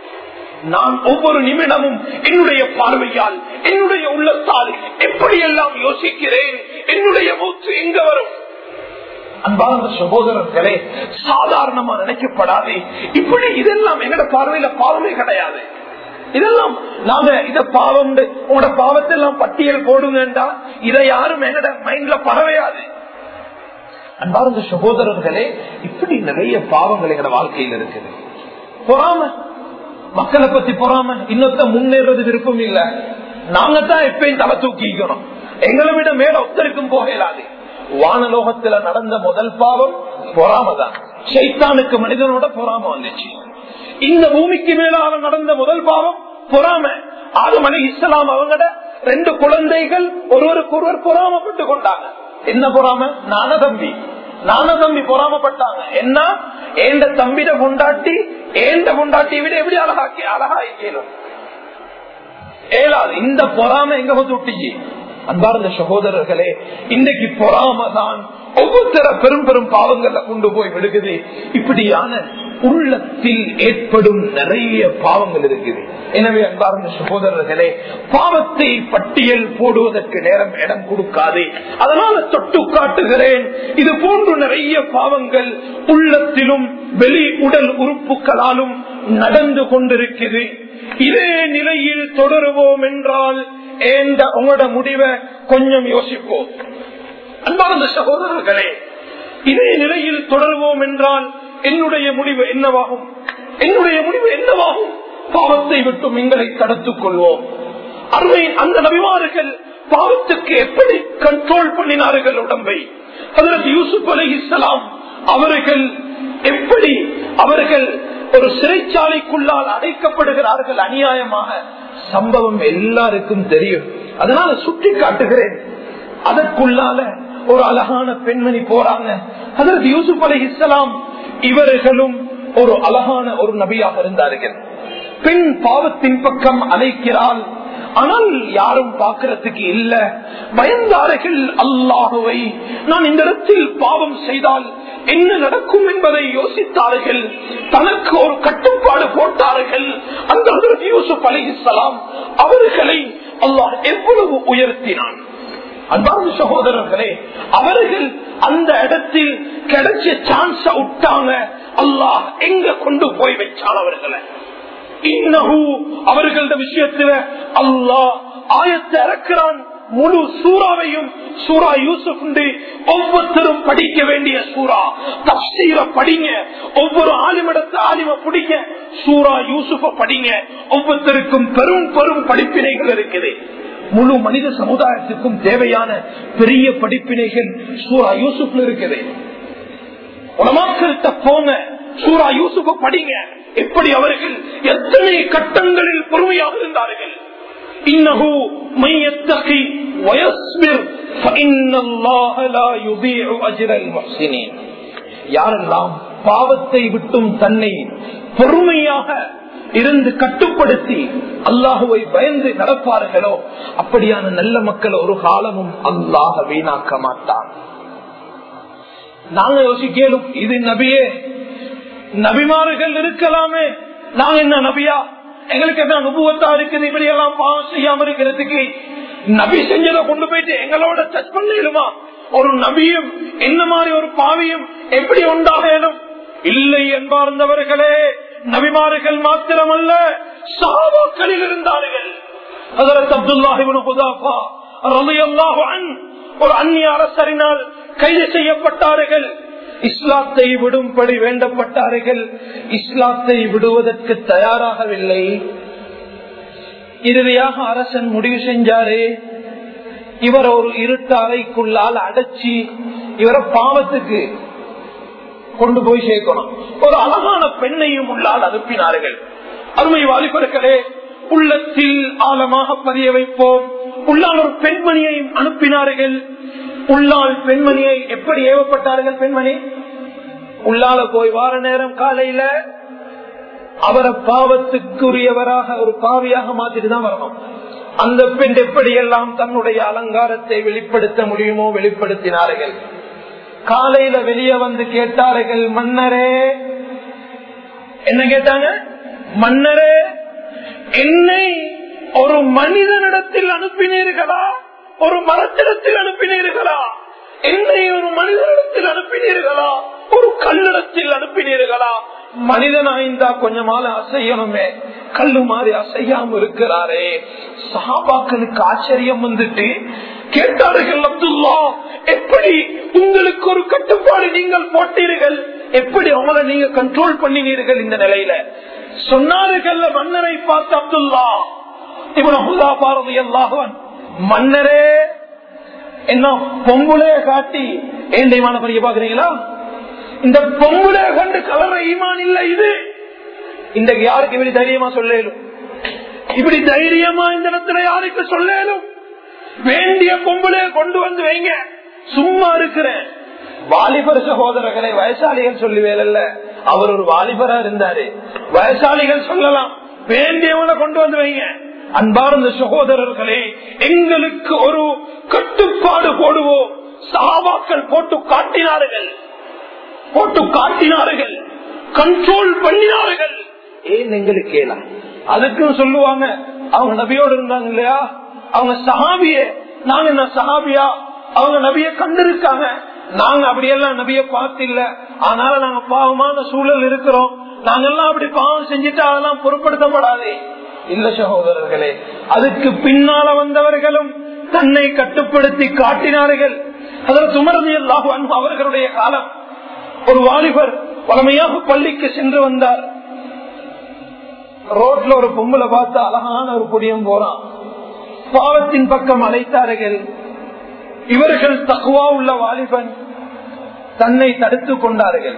நான் ஒவ்வொரு நிமிடமும் என்னுடைய பார்வையால் என்னுடைய உள்ளத்தால் எப்படியெல்லாம் யோசிக்கிறேன் என்னுடைய மூச்சு எங்க வரும் அன்பான சகோதரர்களே சாதாரணமா நினைக்கப்படாது இப்படி இதெல்லாம் எங்கட பார்வையில பாவமே கிடையாது இதெல்லாம் நாங்க இத பாவம் உங்களோட பாவத்தை எல்லாம் பட்டியல் போடுங்கன்றா இதை யாரும் எங்கட மைண்ட்ல பரவையாது அன்பார்ந்த சகோதரர்களே இப்படி நிறைய பாவங்கள் எங்கட வாழ்க்கையில் இருக்குது பொறாம மக்களை பத்தி பொறாம இன்னொத்த முன்னேறது விருப்பம் இல்ல நாங்க தான் எப்பயும் தலை தூக்கிக்கணும் எங்களை விட மேல ஒத்தருக்கும் போகலாது வானலோகத்துல நடந்த முதல் பாவம் பொறாமதான் சைத்தானுக்கு மனிதனோட பொறாம வந்துச்சு இந்த பூமிக்கு மேலால நடந்த முதல் பாவம் பொறாம ஆதம் அலி இஸ்லாம் அவங்கட ரெண்டு குழந்தைகள் ஒருவருக்கு ஒருவர் பொறாமப்பட்டு கொண்டாங்க என்ன பொறாம நான தம்பி நான தம்பி பொறாமப்பட்டாங்க என்ன ஏண்ட தம்பிட கொண்டாட்டி ஏண்ட கொண்டாட்டி விட எப்படி அழகாக்கி அழகாக்கணும் ஏழாது இந்த பொறாம எங்க வந்து விட்டுச்சு அன்பார்ந்த சகோதரர்களே இன்றைக்கு பொறாம தான் ஒவ்வொருத்தர பெரும் பெரும் பாவங்களை கொண்டு போய் விடுகுது இப்படியான உள்ளத்தில் ஏற்படும் நிறைய பாவங்கள் இருக்குது எனவே அன்பார்ந்த சகோதரர்களே பாவத்தை பட்டியல் போடுவதற்கு நேரம் இடம் கொடுக்காது அதனால தொட்டு காட்டுகிறேன் இது போன்று நிறைய பாவங்கள் உள்ளத்திலும் வெளி உடல் உறுப்புகளாலும் நடந்து கொண்டிருக்கிறது இதே நிலையில் தொடருவோம் என்றால் ஏந்த உங்களோட முடிவை கொஞ்சம் யோசிப்போம் அன்பார்ந்த சகோதரர்களே இதே நிலையில் தொடருவோம் என்றால் என்னுடைய முடிவு என்னவாகும் என்னுடைய முடிவு என்னவாகும் பாவத்தை விட்டு எங்களை தடுத்துக் கொள்வோம் அருமை அந்த நபிமார்கள் பாவத்துக்கு எப்படி கண்ட்ரோல் பண்ணினார்கள் உடம்பை அதற்கு யூசுப் அலி இஸ்லாம் அவர்கள் எப்படி அவர்கள் ஒரு சிறைச்சாலைக்குள்ளால் அடைக்கப்படுகிறார்கள் அநியாயமாக சம்பவம் எல்லாருக்கும் தெரியும் அதனால சுட்டி காட்டுகிறேன் அதற்குள்ளால ஒரு அழகான பெண்மணி போறாங்க அதற்கு யூசுப் அலி இஸ்லாம் இவர்களும் ஒரு அழகான ஒரு நபியாக இருந்தார்கள் பெண் பாவத்தின் பக்கம் அழைக்கிறாள் ஆனால் யாரும் பார்க்கறதுக்கு இல்ல பயந்தார்கள் அல்லாஹுவை நான் இந்த இடத்தில் பாவம் செய்தால் என்ன நடக்கும் என்பதை யோசித்தார்கள் தனக்கு ஒரு கட்டுப்பாடு போட்டார்கள் அந்த யூசுப் அலிஹலாம் அவர்களை அல்லாஹ் எவ்வளவு உயர்த்தினான் அன்பார்ந்த சகோதரர்களே அவர்கள் அந்த இடத்தில் கிடைச்ச சான்ஸ விட்டாங்க அல்லாஹ் எங்க கொண்டு போய் வச்சான் அவர்களை இன்னஹு அவர்களது விஷயத்துல அல்லாஹ் ஆயத்தை இறக்கிறான் முழு சூறாவையும் சூரா யூசுப் ஒவ்வொருத்தரும் படிக்க வேண்டிய சூறா தப்சீர படிங்க ஒவ்வொரு ஆலிமிடத்து ஆலிம பிடிங்க சூரா யூசுஃப படிங்க ஒவ்வொருத்தருக்கும் பெரும் பெரும் படிப்பினைகள் இருக்குது முழு மனித சமுதாயத்துக்கும் தேவையான பெரிய படிப்பினைகள் சூரா யூசுப்ல இருக்குது உலமாக்கள்கிட்ட போங்க சூரா யூசுஃப படிங்க எப்படி அவர்கள் எத்தனை கட்டங்களில் பொறுமையாக இருந்தார்கள் இன்னஹு மையத்தகி வயஸ்பிர் فإن الله لا يضيع أجر المحسنين யாரெல்லாம் பாவத்தை விட்டும் தன்னை பொறுமையாக இருந்து கட்டுப்படுத்தி அல்லாஹுவை பயந்து நடப்பார்களோ அப்படியான நல்ல மக்கள் ஒரு காலமும் அல்லாஹ வீணாக்க மாட்டான் நாங்க யோசிக்கலும் இது நபியே நபிமார்கள் இருக்கலாமே நாங்க என்ன நபியா எங்களுக்கு என்ன அனுபவத்தா இருக்குது இப்படி எல்லாம் பாவம் செய்யாம இருக்கிறதுக்கு நபி செஞ்சதை கொண்டு போயிட்டு எங்களோட டச் பண்ணிடுமா ஒரு நபியும் என்ன மாதிரி ஒரு பாவியும் எப்படி உண்டாகலும் இல்லை என்பார்ந்தவர்களே நபிமார்கள் மாத்திரமல்ல சாபாக்களில் இருந்தார்கள் அதற்கு அப்துல்லாஹிபின் ஹுதாஃபா ரலியல்லாஹு அன் ஒரு அந்நிய அரசரினால் கைது செய்யப்பட்டார்கள் இஸ்லாத்தை விடும்படி வேண்டப்பட்டார்கள் இஸ்லாத்தை விடுவதற்கு தயாராகவில்லை இறுதியாக அரசன் முடிவு செஞ்சாரு இவர் ஒரு இருட்டு அறைக்குள்ளால் அடைச்சி இவரை பாவத்துக்கு கொண்டு போய் சேர்க்கணும் ஒரு அழகான பெண்ணையும் உள்ளால் அனுப்பினார்கள் அருமை வாலிபர்களே உள்ளத்தில் ஆழமாக பதிய வைப்போம் உள்ளால் ஒரு பெண்மணியையும் அனுப்பினார்கள் உள்ளால் பெண்மணியை எப்படி ஏவப்பட்டார்கள் பெண்மணி உள்ளால போய் வார நேரம் காலையில அவரை பாவத்துக்குரியவராக ஒரு பாவியாக மாத்திட்டு தான் வரணும் அந்த பெண் எப்படியெல்லாம் தன்னுடைய அலங்காரத்தை வெளிப்படுத்த முடியுமோ வெளிப்படுத்தினார்கள் காலையில வெளியே வந்து கேட்டார்கள் மன்னரே என்ன கேட்டாங்க மன்னரே என்னை ஒரு மனிதனிடத்தில் அனுப்பினீர்களா ஒரு மரத்திடத்தில் அனுப்பினீர்களா என்னை ஒரு மனிதனிடத்தில் அனுப்பினீர்களா ஒரு கல்லிடத்தில் அனுப்பினீர்களா மனிதனாய்ந்தா கொஞ்சமால அசையணுமே கல்லு மாதிரி அசையாம இருக்கிறாரே சஹாபாக்களுக்கு ஆச்சரியம் வந்துட்டு கேட்டார்கள் அப்துல்லா எப்படி உங்களுக்கு ஒரு கட்டுப்பாடு நீங்கள் போட்டீர்கள் எப்படி அவங்களை நீங்க கண்ட்ரோல் பண்ணினீர்கள் இந்த நிலையில சொன்னார்கள் மன்னரை பார்த்து அப்துல்லா இவன பாரதி எல்லாகவன் மன்னரே என்ன பொங்குலே காட்டி ஏண்டைமான பணிய பாக்குறீங்களா இந்த பொம்புல கண்டு கலர ஈமான் இல்ல இது இன்றைக்கு யாருக்கு இப்படி தைரியமா சொல்லலும் இப்படி தைரியமா இந்த இடத்துல யாருக்கு சொல்லலும் வேண்டிய பொம்புல கொண்டு வந்து வைங்க சும்மா இருக்கிறேன் வாலிபர் சகோதரர்களை வயசாளிகள் சொல்லுவேல அவர் ஒரு வாலிபரா இருந்தாரு வயசாளிகள் சொல்லலாம் வேண்டியவனை கொண்டு வந்து வைங்க அன்பார்ந்த சகோதரர்களே எங்களுக்கு ஒரு கட்டுப்பாடு போடுவோம் சகாபாக்கள் போட்டு காட்டினார்கள் போட்டு காட்டினார்கள் கண்ட்ரோல் பண்ணினார்கள் ஏன் எங்களுக்கு கேலாம் அதுக்கும் சொல்லுவாங்க அவங்க நபியோடு இருந்தாங்க இல்லையா அவங்க சஹாபிய நாங்க என்ன சஹாபியா அவங்க நபிய கண்டிருக்காங்க நாங்க அப்படியெல்லாம் நபிய பார்த்து இல்ல அதனால நாங்க பாவமான சூழல் இருக்கிறோம் நாங்கெல்லாம் அப்படி பாவம் செஞ்சுட்டு அதெல்லாம் பொருட்படுத்தப்படாதே இல்ல சகோதரர்களே அதுக்கு பின்னால வந்தவர்களும் தன்னை கட்டுப்படுத்தி காட்டினார்கள் அதில் துமரதியல்லாக அவர்களுடைய காலம் ஒரு வாலிபர் வளமையாக பள்ளிக்கு சென்று வந்தார் ரோட்ல ஒரு பொம்பளை பார்த்து அழகான ஒரு புடியம் போறான் பாவத்தின் பக்கம் அழைத்தார்கள் இவர்கள் தக்குவா உள்ள வாலிபன் தன்னை தடுத்துக் கொண்டார்கள்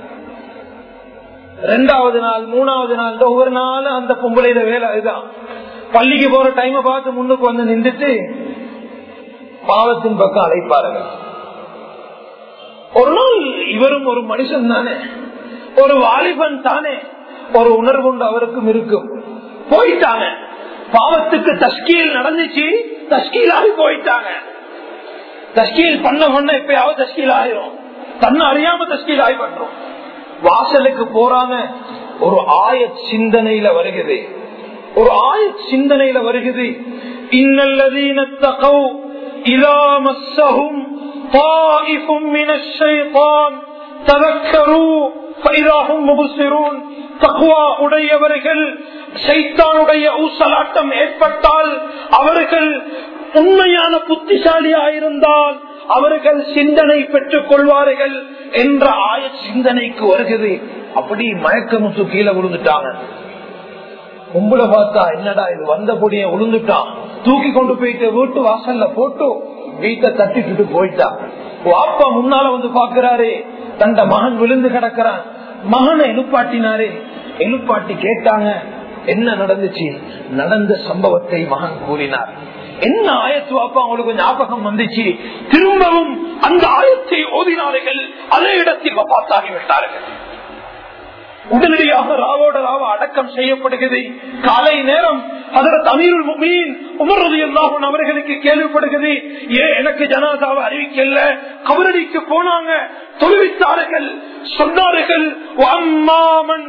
ரெண்டாவது நாள் மூணாவது நாள் ஒவ்வொரு நாளும் அந்த பொம்பளையில வேலை அதுதான் பள்ளிக்கு போற டைம் பார்த்து முன்னுக்கு வந்து நின்றுட்டு பாவத்தின் பக்கம் அழைப்பார்கள் ஒரு நாள் இவரும் ஒரு மனுஷன் தானே ஒரு வாலிபன் தானே ஒரு உணர்வு உண்டு அவருக்கும் இருக்கும் போயிட்டாங்க பாவத்துக்கு தஸ்கீல் நடந்துச்சு தஸ்கீல் ஆகி போயிட்டாங்க தஸ்கீல் பண்ண பண்ண எப்பயாவது தஸ்கீல் ஆயிரும் தன்னை அறியாம தஸ்கீல் ஆகி பண்றோம் வாசலுக்கு போறாங்க ஒரு ஆய சிந்தனையில வருகிறது ஒரு ஆய சிந்தனையில வருகிறது இன்னல்லதீன தகவ் إذا مسهم طائف من الشيطان تذكروا فإذا هم مبصرون தக்குவா உடையவர்கள் சைத்தானுடைய ஊசலாட்டம் ஏற்பட்டால் அவர்கள் உண்மையான புத்திசாலியாயிருந்தால் அவர்கள் சிந்தனை பெற்றுக் கொள்வார்கள் என்ற ஆய சிந்தனைக்கு வருகிறது அப்படி மயக்கமுத்து கீழே விழுந்துட்டாங்க கும்பல பார்த்தா என்னடா இது வந்தபடியே விழுந்துட்டான் தூக்கி கொண்டு போயிட்டு வீட்டு வாசல்ல போட்டு வீட்டை தட்டிட்டு போயிட்டா அப்பா முன்னால வந்து பாக்குறாரு தந்த மகன் விழுந்து கிடக்கிறான் மகனை எழுப்பாட்டினாரே எழுப்பாட்டி கேட்டாங்க என்ன நடந்துச்சு நடந்த சம்பவத்தை மகன் கூறினார் என்ன ஆயத்து அப்பா அவங்களுக்கு ஞாபகம் வந்துச்சு திரும்பவும் அந்த ஆயத்தை ஓதினார்கள் அதே இடத்தில் பார்த்தாகி விட்டார்கள் உடனடியாக ராவோட ராவ அடக்கம் செய்யப்படுகிறது காலை நேரம் அதற்கு அமீருல் மீன் உமர்றது எல்லாரும் அவர்களுக்கு கேள்விப்படுகிறது ஏன் எனக்கு ஜனாதாவை அறிவிக்கல கபரடிக்கு போனாங்க தொழுவித்தார்கள் சொன்னார்கள் அம்மாமன்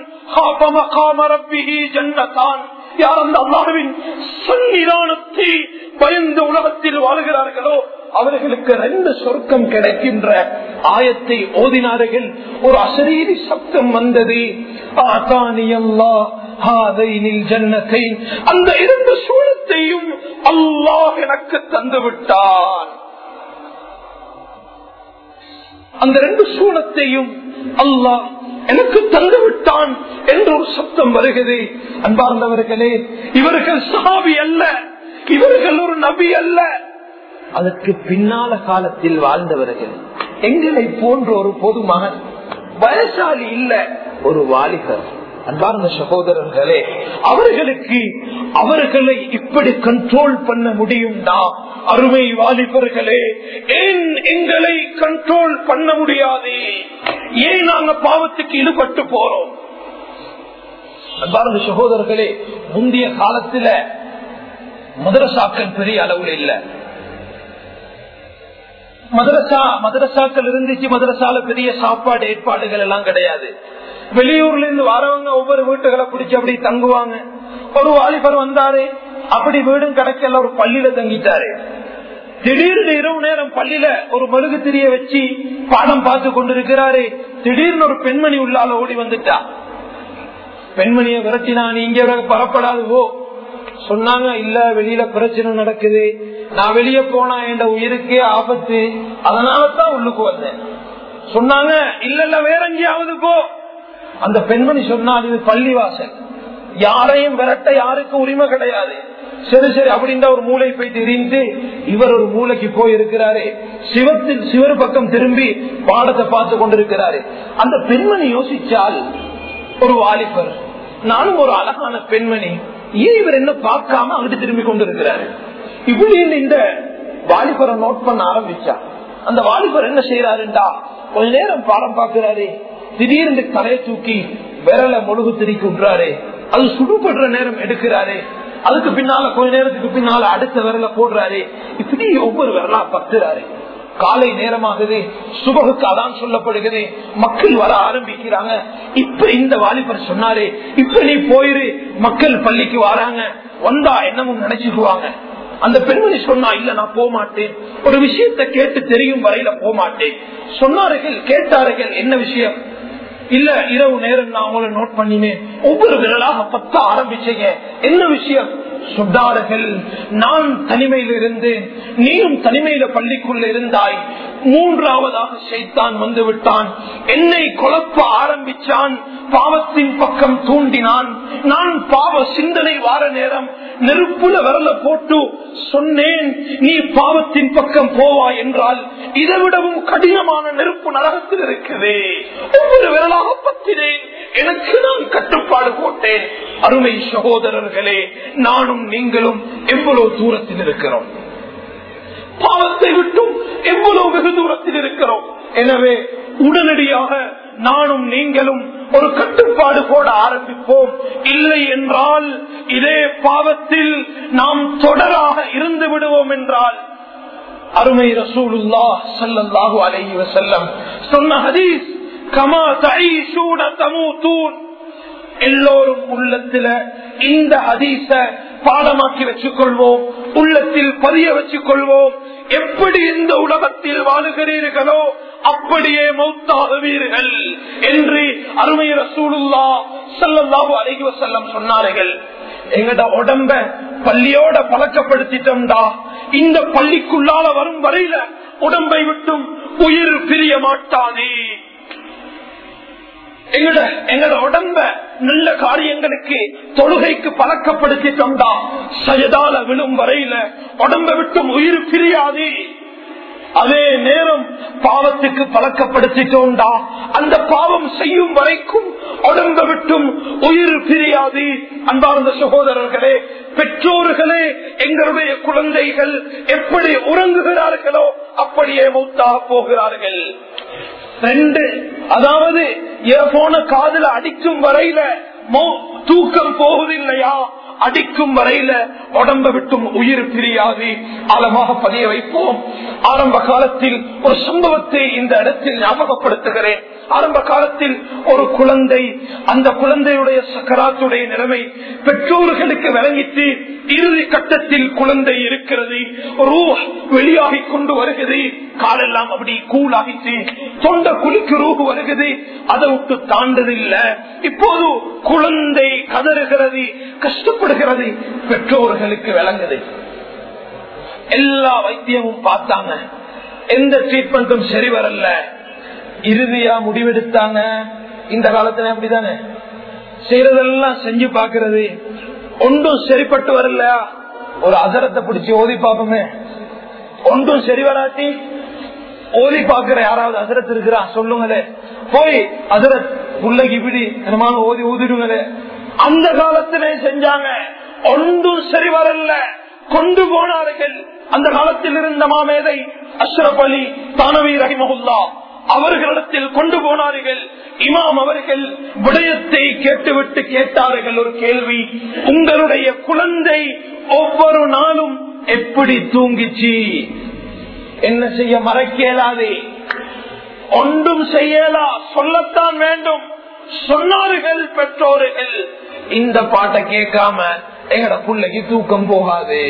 ஜன்னத்தான் யார் அந்த அல்லாஹுவின் சன்னிதானத்தை பயந்த உலகத்தில் வாழ்கிறார்களோ அவர்களுக்கு ரெண்டு சொர்க்கம் கிடைக்கின்ற ஆயத்தை ஓதினார்கள் ஒரு அசரீரி சப்தம் வந்தது அந்த இரண்டு சூழத்தையும் அல்லாஹ் எனக்கு தந்து விட்டான் அந்த ரெண்டு சூழத்தையும் அல்லாஹ் எனக்கு தந்து விட்டான் என்ற ஒரு சப்தம் வருகிறது அன்பார்ந்தவர்களே இவர்கள் சாவி அல்ல இவர்கள் ஒரு நபி அல்ல அதற்கு பின்னால காலத்தில் வாழ்ந்தவர்கள் எங்களை போன்ற ஒரு பொதுமகன் வயசாலி இல்ல ஒரு வாலிபர் அன்பார்ந்த சகோதரர்களே அவர்களுக்கு அவர்களை இப்படி கண்ட்ரோல் பண்ண முடியும்னா அருமை வாலிபர்களே ஏன் எங்களை கண்ட்ரோல் பண்ண முடியாது ஏன் நாங்க பாவத்துக்கு ஈடுபட்டு போறோம் அன்பார்ந்த சகோதரர்களே முந்தைய காலத்துல மதரசாக்கள் பெரிய அளவில் இல்லை மதரசா மதரசாக்கள் இருந்துச்சு மதரசால பெரிய சாப்பாடு ஏற்பாடுகள் எல்லாம் கிடையாது வெளியூர்ல இருந்து வரவங்க ஒவ்வொரு வீட்டுகளை பிடிச்சி அப்படி தங்குவாங்க ஒரு வாலிபர் வந்தாரு அப்படி வீடும் கிடைக்கல ஒரு பள்ளியில தங்கிட்டாரு திடீர்னு இரவு நேரம் பள்ளியில ஒரு மெழுகு திரிய வச்சு பாடம் பார்த்து கொண்டிருக்கிறாரு திடீர்னு ஒரு பெண்மணி உள்ளால ஓடி வந்துட்டா பெண்மணிய விரட்டினா நீங்க பரப்படாது ஓ சொன்னாங்க இல்ல வெளியில பிரச்சனை நடக்குது நான் வெளியே போனா என் உயிருக்கே ஆபத்து அதனாலதான் உள்ளுக்கு வந்தேன் சொன்னாங்க இல்ல இல்ல வேற எங்கேயாவது போ அந்த பெண்மணி சொன்னால் இது பள்ளிவாசல் யாரையும் விரட்ட யாருக்கும் உரிமை கிடையாது சரி சரி அப்படின்ற ஒரு மூளை போயிட்டு எரிந்து இவர் ஒரு மூளைக்கு போய் இருக்கிறாரு சிவத்தில் சிவர் பக்கம் திரும்பி பாடத்தை பார்த்து கொண்டிருக்கிறாரு அந்த பெண்மணி யோசிச்சால் ஒரு வாலிபர் நானும் ஒரு அழகான பெண்மணி ஏன் இவர் என்ன பார்க்காம அங்கிட்டு திரும்பி கொண்டிருக்கிறாரு இப்படின்னு இந்த வாலிபரை நோட் பண்ண ஆரம்பிச்சா அந்த வாலிபர் என்ன செய்யறாருண்டா கொஞ்ச நேரம் பாடம் பார்க்கிறாரு திடீர்னு தலையை தூக்கி விரல முழுகு திருக்கி விட்டுறாரு அது சுடுபடுற நேரம் எடுக்கிறாரு அதுக்கு பின்னால கொஞ்ச நேரத்துக்கு பின்னால அடுத்த விரல போடுறாரு இப்படி ஒவ்வொரு விரலா பத்துறாரு காலை நேரமாகுது சுபகுக்கு அதான் சொல்லப்படுகிறது மக்கள் வர ஆரம்பிக்கிறாங்க இப்ப இந்த வாலிபர் சொன்னாரு இப்ப நீ போயிரு மக்கள் பள்ளிக்கு வராங்க வந்தா என்னமும் நினைச்சுக்குவாங்க அந்த பெண்மணி சொன்னா இல்ல நான் போக மாட்டேன் ஒரு விஷயத்தை கேட்டு தெரியும் வரையில போக மாட்டேன் சொன்னார்கள் கேட்டார்கள் என்ன விஷயம் இல்ல இரவு நேரம் நான் உங்களை நோட் பண்ணினேன் ஒவ்வொரு விரலாக பத்த ஆரம்பிச்சீங்க என்ன விஷயம் சொன்னார்கள் நான் தனிமையில் இருந்தேன் நீயும் தனிமையில பள்ளிக்குள்ள இருந்தாய் மூன்றாவதாக செய்தான் வந்து விட்டான் என்னை குழப்ப ஆரம்பிச்சான் பாவத்தின் பக்கம் தூண்டினான் நான் பாவ சிந்தனை வார நேரம் நெருப்புல வரல போட்டு சொன்னேன் நீ பாவத்தின் பக்கம் போவா என்றால் இதை விடவும் கடினமான நெருப்பு நரகத்தில் இருக்குது ஒவ்வொரு விரலாக பத்தினேன் எனக்கு நான் கட்டுப்பாடு போட்டேன் அருமை சகோதரர்களே நானும் நீங்களும் எவ்வளவு தூரத்தில் இருக்கிறோம் பாவத்தை விட்டும் எவ்வளவு வெகு தூரத்தில் இருக்கிறோம் எனவே உடனடியாக நானும் நீங்களும் ஒரு கட்டுப்பாடு போட ஆரம்பிப்போம் இல்லை என்றால் இதே பாவத்தில் நாம் தொடராக இருந்து விடுவோம் என்றால் அருமை ரசூலுல்லா சல்லல்லாஹு அலைஹி வஸல்லம் சொன்ன ஹதீஸ் கமா தஈஷூன தமூதூன் எல்லோரும் உள்ளத்துல இந்த ஹதீஸ பாடமாக்கி வச்சுக் கொள்வோம் உள்ளத்தில் பதிய வச்சுக் கொள்வோம் எப்படி இந்த உலகத்தில் வாழுகிறீர்களோ அப்படியே மௌத்தாகுவீர்கள் என்று அருமை ரசூலுல்லா சல்லல்லாஹு அலைஹி வஸல்லம் சொன்னார்கள் எங்கட உடம்ப பள்ளியோட பழக்கப்படுத்திட்டோம்டா இந்த பள்ளிக்குள்ளால வரும் வரையில உடம்பை விட்டும் உயிர் பிரிய மாட்டாதே எங்கட எங்கட உடம்ப நல்ல காரியங்களுக்கு தொழுகைக்கு பழக்கப்படுத்திட்டோம்டா சஜதால விழும் வரையில உடம்ப விட்டும் உயிர் பிரியாது அதே நேரம் பாவத்துக்கு பழக்கப்படுத்திட்டோம்டா அந்த பாவம் செய்யும் வரைக்கும் உடம்ப விட்டும் உயிர் பிரியாது அன்பார்ந்த சகோதரர்களே பெற்றோர்களே எங்களுடைய குழந்தைகள் எப்படி உறங்குகிறார்களோ அப்படியே மூத்தாக போகிறார்கள் ரெண்டு அதாவது போன காதுல அடிக்கும் வரையில தூக்கம் போவதில்லையா அடிக்கும் வரையில உடம்ப விட்டும் உயிர் பிரியாது ஆழமாக பதிய வைப்போம் ஆரம்ப காலத்தில் ஒரு சம்பவத்தை இந்த இடத்தில் ஞாபகப்படுத்துகிறேன் ஆரம்ப காலத்தில் ஒரு குழந்தை அந்த குழந்தையுடைய சக்கராத்துடைய நிலைமை பெற்றோர்களுக்கு விளங்கிட்டு இறுதி கட்டத்தில் குழந்தை இருக்கிறது ரூ வெளியாகி கொண்டு வருகிறது காலெல்லாம் அப்படி கூலாகிட்டு தொண்ட குளிக்கு ரூபு வருகிறது அதை விட்டு தாண்டதில்ல இப்போது குழந்தை கதறுகிறது கஷ்டப்படுகிறது பெற்றோர்களுக்கு விளங்குது எல்லா வைத்தியமும் பார்த்தாங்க எந்த ட்ரீட்மெண்ட்டும் சரி வரல இறுதியா முடிவெடுத்தாங்க இந்த காலத்துல அப்படிதானே செய்யறதெல்லாம் செஞ்சு பாக்குறது ஒன்றும் சரிப்பட்டு வரல ஒரு அசரத்தை பிடிச்சி ஓதி பார்ப்போமே ஒன்றும் சரி வராட்டி ஓதி பாக்குற யாராவது அசரத் இருக்கிறா சொல்லுங்களே போய் அசரத் பிள்ளைக்கு இப்படி என்னமான ஓதி ஊதிடுங்களே அந்த காலத்திலே செஞ்சாங்க ஒன்றும் சரி வரல கொண்டு போனார்கள் அந்த காலத்தில் இருந்த மாமேதை அஷ்ரப் அலி தானவி ரஹிமகுல்லா அவர்களிடத்தில் கொண்டு போனார்கள் இமாம் அவர்கள் விடயத்தை கேட்டுவிட்டு கேட்டார்கள் ஒரு கேள்வி உங்களுடைய குழந்தை ஒவ்வொரு நாளும் எப்படி தூங்கிச்சு என்ன செய்ய மறக்கலாதே ஒன்றும் செய்யலா சொல்லத்தான் வேண்டும் சொன்னார்கள் பெற்றோர்கள் இந்த பாட்டை கேட்காம எங்கட பிள்ளைக்கு தூக்கம் போகாது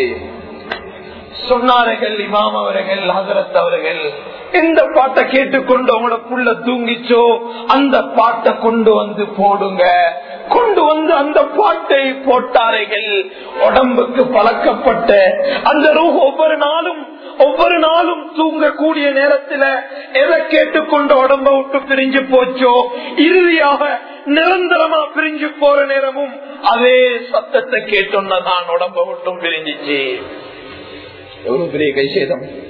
சொன்னார்கள் இமாம் அவர்கள் ஹசரத் அவர்கள் எந்த பாட்டை கேட்டுக்கொண்டு உங்களோட புள்ள தூங்கிச்சோ அந்த பாட்டை கொண்டு வந்து போடுங்க கொண்டு வந்து அந்த பாட்டை போட்டார்கள் உடம்புக்கு பழக்கப்பட்ட அந்த ரூஹ் ஒவ்வொரு நாளும் ஒவ்வொரு நாளும் தூங்கக்கூடிய நேரத்துல எதை கேட்டுக்கொண்டு உடம்ப விட்டு பிரிஞ்சு போச்சோ இறுதியாக நிரந்தரமா பிரிஞ்சு போற நேரமும் அதே சத்தத்தை கேட்டோன்னா தான் உடம்ப விட்டும் பிரிஞ்சிச்சு எவ்வளவு பெரிய கைசேதம்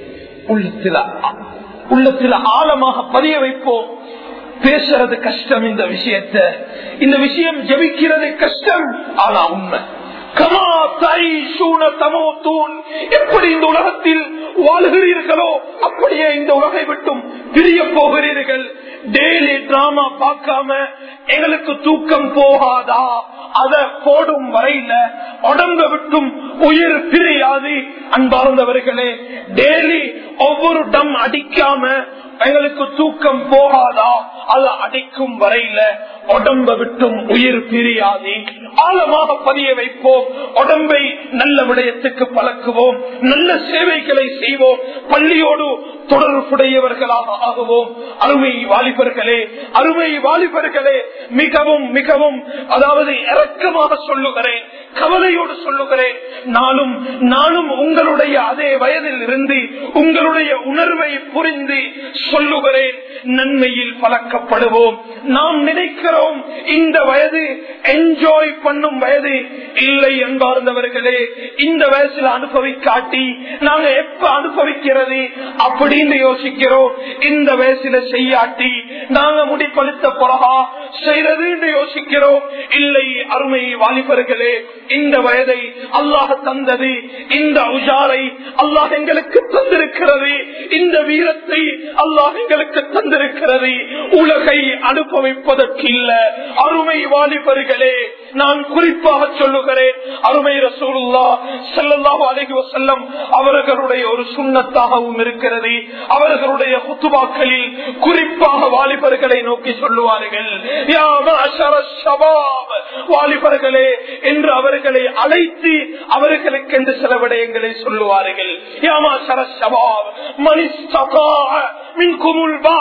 உள்ளத்துல உள்ளத்துல ஆழமாக பதிய வைப்போம் பேசுறது கஷ்டம் இந்த விஷயத்த இந்த விஷயம் ஜபிக்கிறது கஷ்டம் ஆனா உண்மை கமா தை சூன தமோ தூண் எப்படி இந்த உலகத்தில் வாழ்கிறீர்களோ அப்படியே இந்த உலகை விட்டும் பிரிய போகிறீர்கள் டெய்லி டிராமா பார்க்காம எங்களுக்கு தூக்கம் போகாதா அத போடும் வரையில உடம்ப விட்டும் உயிர் பிரியாது அன்பார்ந்தவர்களே டெய்லி ஒவ்வொரு டம் அடிக்காம எங்களுக்கு தூக்கம் போகாதா அது அடிக்கும் வரையில உடம்ப விட்டும் உயிர் பிரியாது ஆழமாக பதிய வைப்போம் உடம்பை நல்ல விடயத்துக்கு பழக்குவோம் நல்ல சேவைகளை செய்வோம் பள்ளியோடு தொடர்புடையவர்களாக ஆகுவோம் அருமை வாலிபர்களே அருமை வாலிபர்களே மிகவும் மிகவும் அதாவது இரக்கமாக சொல்லுகிறேன் கவலையோடு சொல்லுகிறேன் நானும் நானும் உங்களுடைய அதே வயதில் இருந்து உங்களுடைய உணர்வை புரிந்து சொல்லுகிறேன் நன்மையில் பழக்கப்படுவோம் நாம் நினைக்கிறோம் இந்த வயது என்ஜாய் பண்ணும் வயது இல்லை என்பார்ந்தவர்களே இந்த வயசுல அனுபவிக்காட்டி நாங்க எப்ப அனுபவிக்கிறது அப்படின்னு யோசிக்கிறோம் இந்த வயசுல செய்யாட்டி நாங்க முடிப்பளித்த பிறகா செய்யறது என்று யோசிக்கிறோம் இல்லை அருமை வாலிபர்களே இந்த வயதை அல்லாஹ் தந்தது இந்த உஜாரை அல்லாஹ் எங்களுக்கு தந்திருக்கிறது இந்த வீரத்தை அல்லாஹ் எங்களுக்கு தந்திருக்கிறது உலகை அனுபவிப்பதற்கு இல்ல அருமை வாலிபர்களே நான் குறிப்பாக சொல்லுகிறேன் அருமை ரசூலுல்லா செல்லல்லாஹு அலைஹி வஸல்லம் அவர்களுடைய ஒரு சுண்ணத்தாகவும் இருக்கிறது அவர்களுடைய குத்துபாக்களில் குறிப்பாக வாலிபர்களை நோக்கி சொல்லுவார்கள் யா மஅஷர ஷபாப் வாலிபர்களே என்று அவர்களை அழைத்து அவர்களுக்கு என்று சில விடயங்களை சொல்லுவார்கள் யா மஅஷர ஷபாப் மன் இஸ்தகா மின்குமுல் பா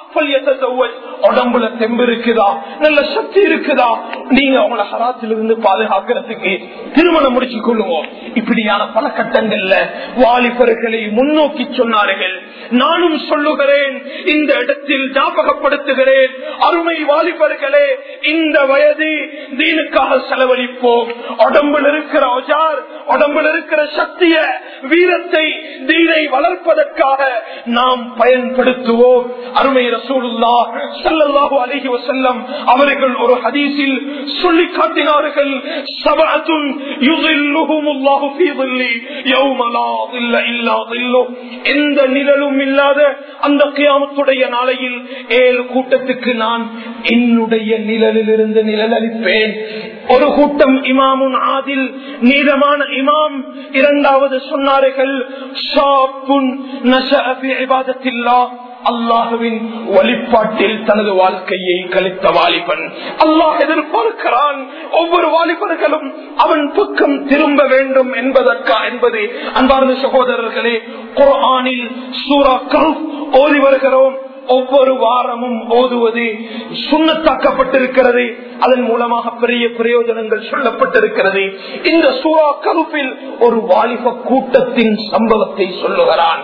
உடம்புல தெம்பு இருக்குதா நல்ல சக்தி இருக்குதா நீங்க அவங்கள ஹராத்திலிருந்து பாதுகாக்கிறதுக்கு திருமணம் முடிச்சு கொள்ளுவோம் இப்படியான பல கட்டங்கள்ல வாலிபர்களை முன்னோக்கி சொன்னார்கள் நானும் சொல்லுகிறேன் இந்த இடத்தில் ஞாபகப்படுத்துகிறேன் அருமை வாலிபர்களே இந்த வயது தீனுக்காக செலவழிப்போம் உடம்பில் இருக்கிற ஒஜார் உடம்பில் இருக்கிற சக்திய வீரத்தை தீனை வளர்ப்பதற்காக நாம் பயன்படுத்துவோம் அருமை ரசூலுல்லா சல்லல்லாஹு அலைஹி வஸல்லம் அவர்கள் ஒரு ஹதீஸில் சொல்லி காட்டினார்கள் சபஅத்துன் யுஸில்லுஹுமுல்லாஹு ஃபீ ظில்லி யௌம லா ظில்ல இல்லா ظில்லு எந்த நிழலும் இல்லாத அந்த கியாமத்துடைய நாளையில் ஏழு கூட்டத்துக்கு நான் என்னுடைய நிழலில் இருந்து நிழல் அளிப்பேன் ஒரு கூட்டம் இமாமுன் ஆதில் நீதமான இமாம் இரண்டாவது சொன்னார்கள் ஷாப்புன் நஷஅ ஃபீ இபாதத்தில்லாஹ் அல்லாஹுவின் வழிபாட்டில் தனது வாழ்க்கையை கழித்த வாலிபன் அல்லாஹ் எதிர்பார்க்கிறான் ஒவ்வொரு வாலிபர்களும் அவன் பக்கம் திரும்ப வேண்டும் என்பதற்கா என்பது அன்பார்ந்த சகோதரர்களே குரானில் சூரா கருப் ஓதி வருகிறோம் ஒவ்வொரு வாரமும் ஓதுவது சுண்ணத்தாக்கப்பட்டிருக்கிறது அதன் மூலமாக பெரிய பிரயோஜனங்கள் சொல்லப்பட்டிருக்கிறது இந்த சூறா கருப்பில் ஒரு வாலிப கூட்டத்தின் சம்பவத்தை சொல்லுகிறான்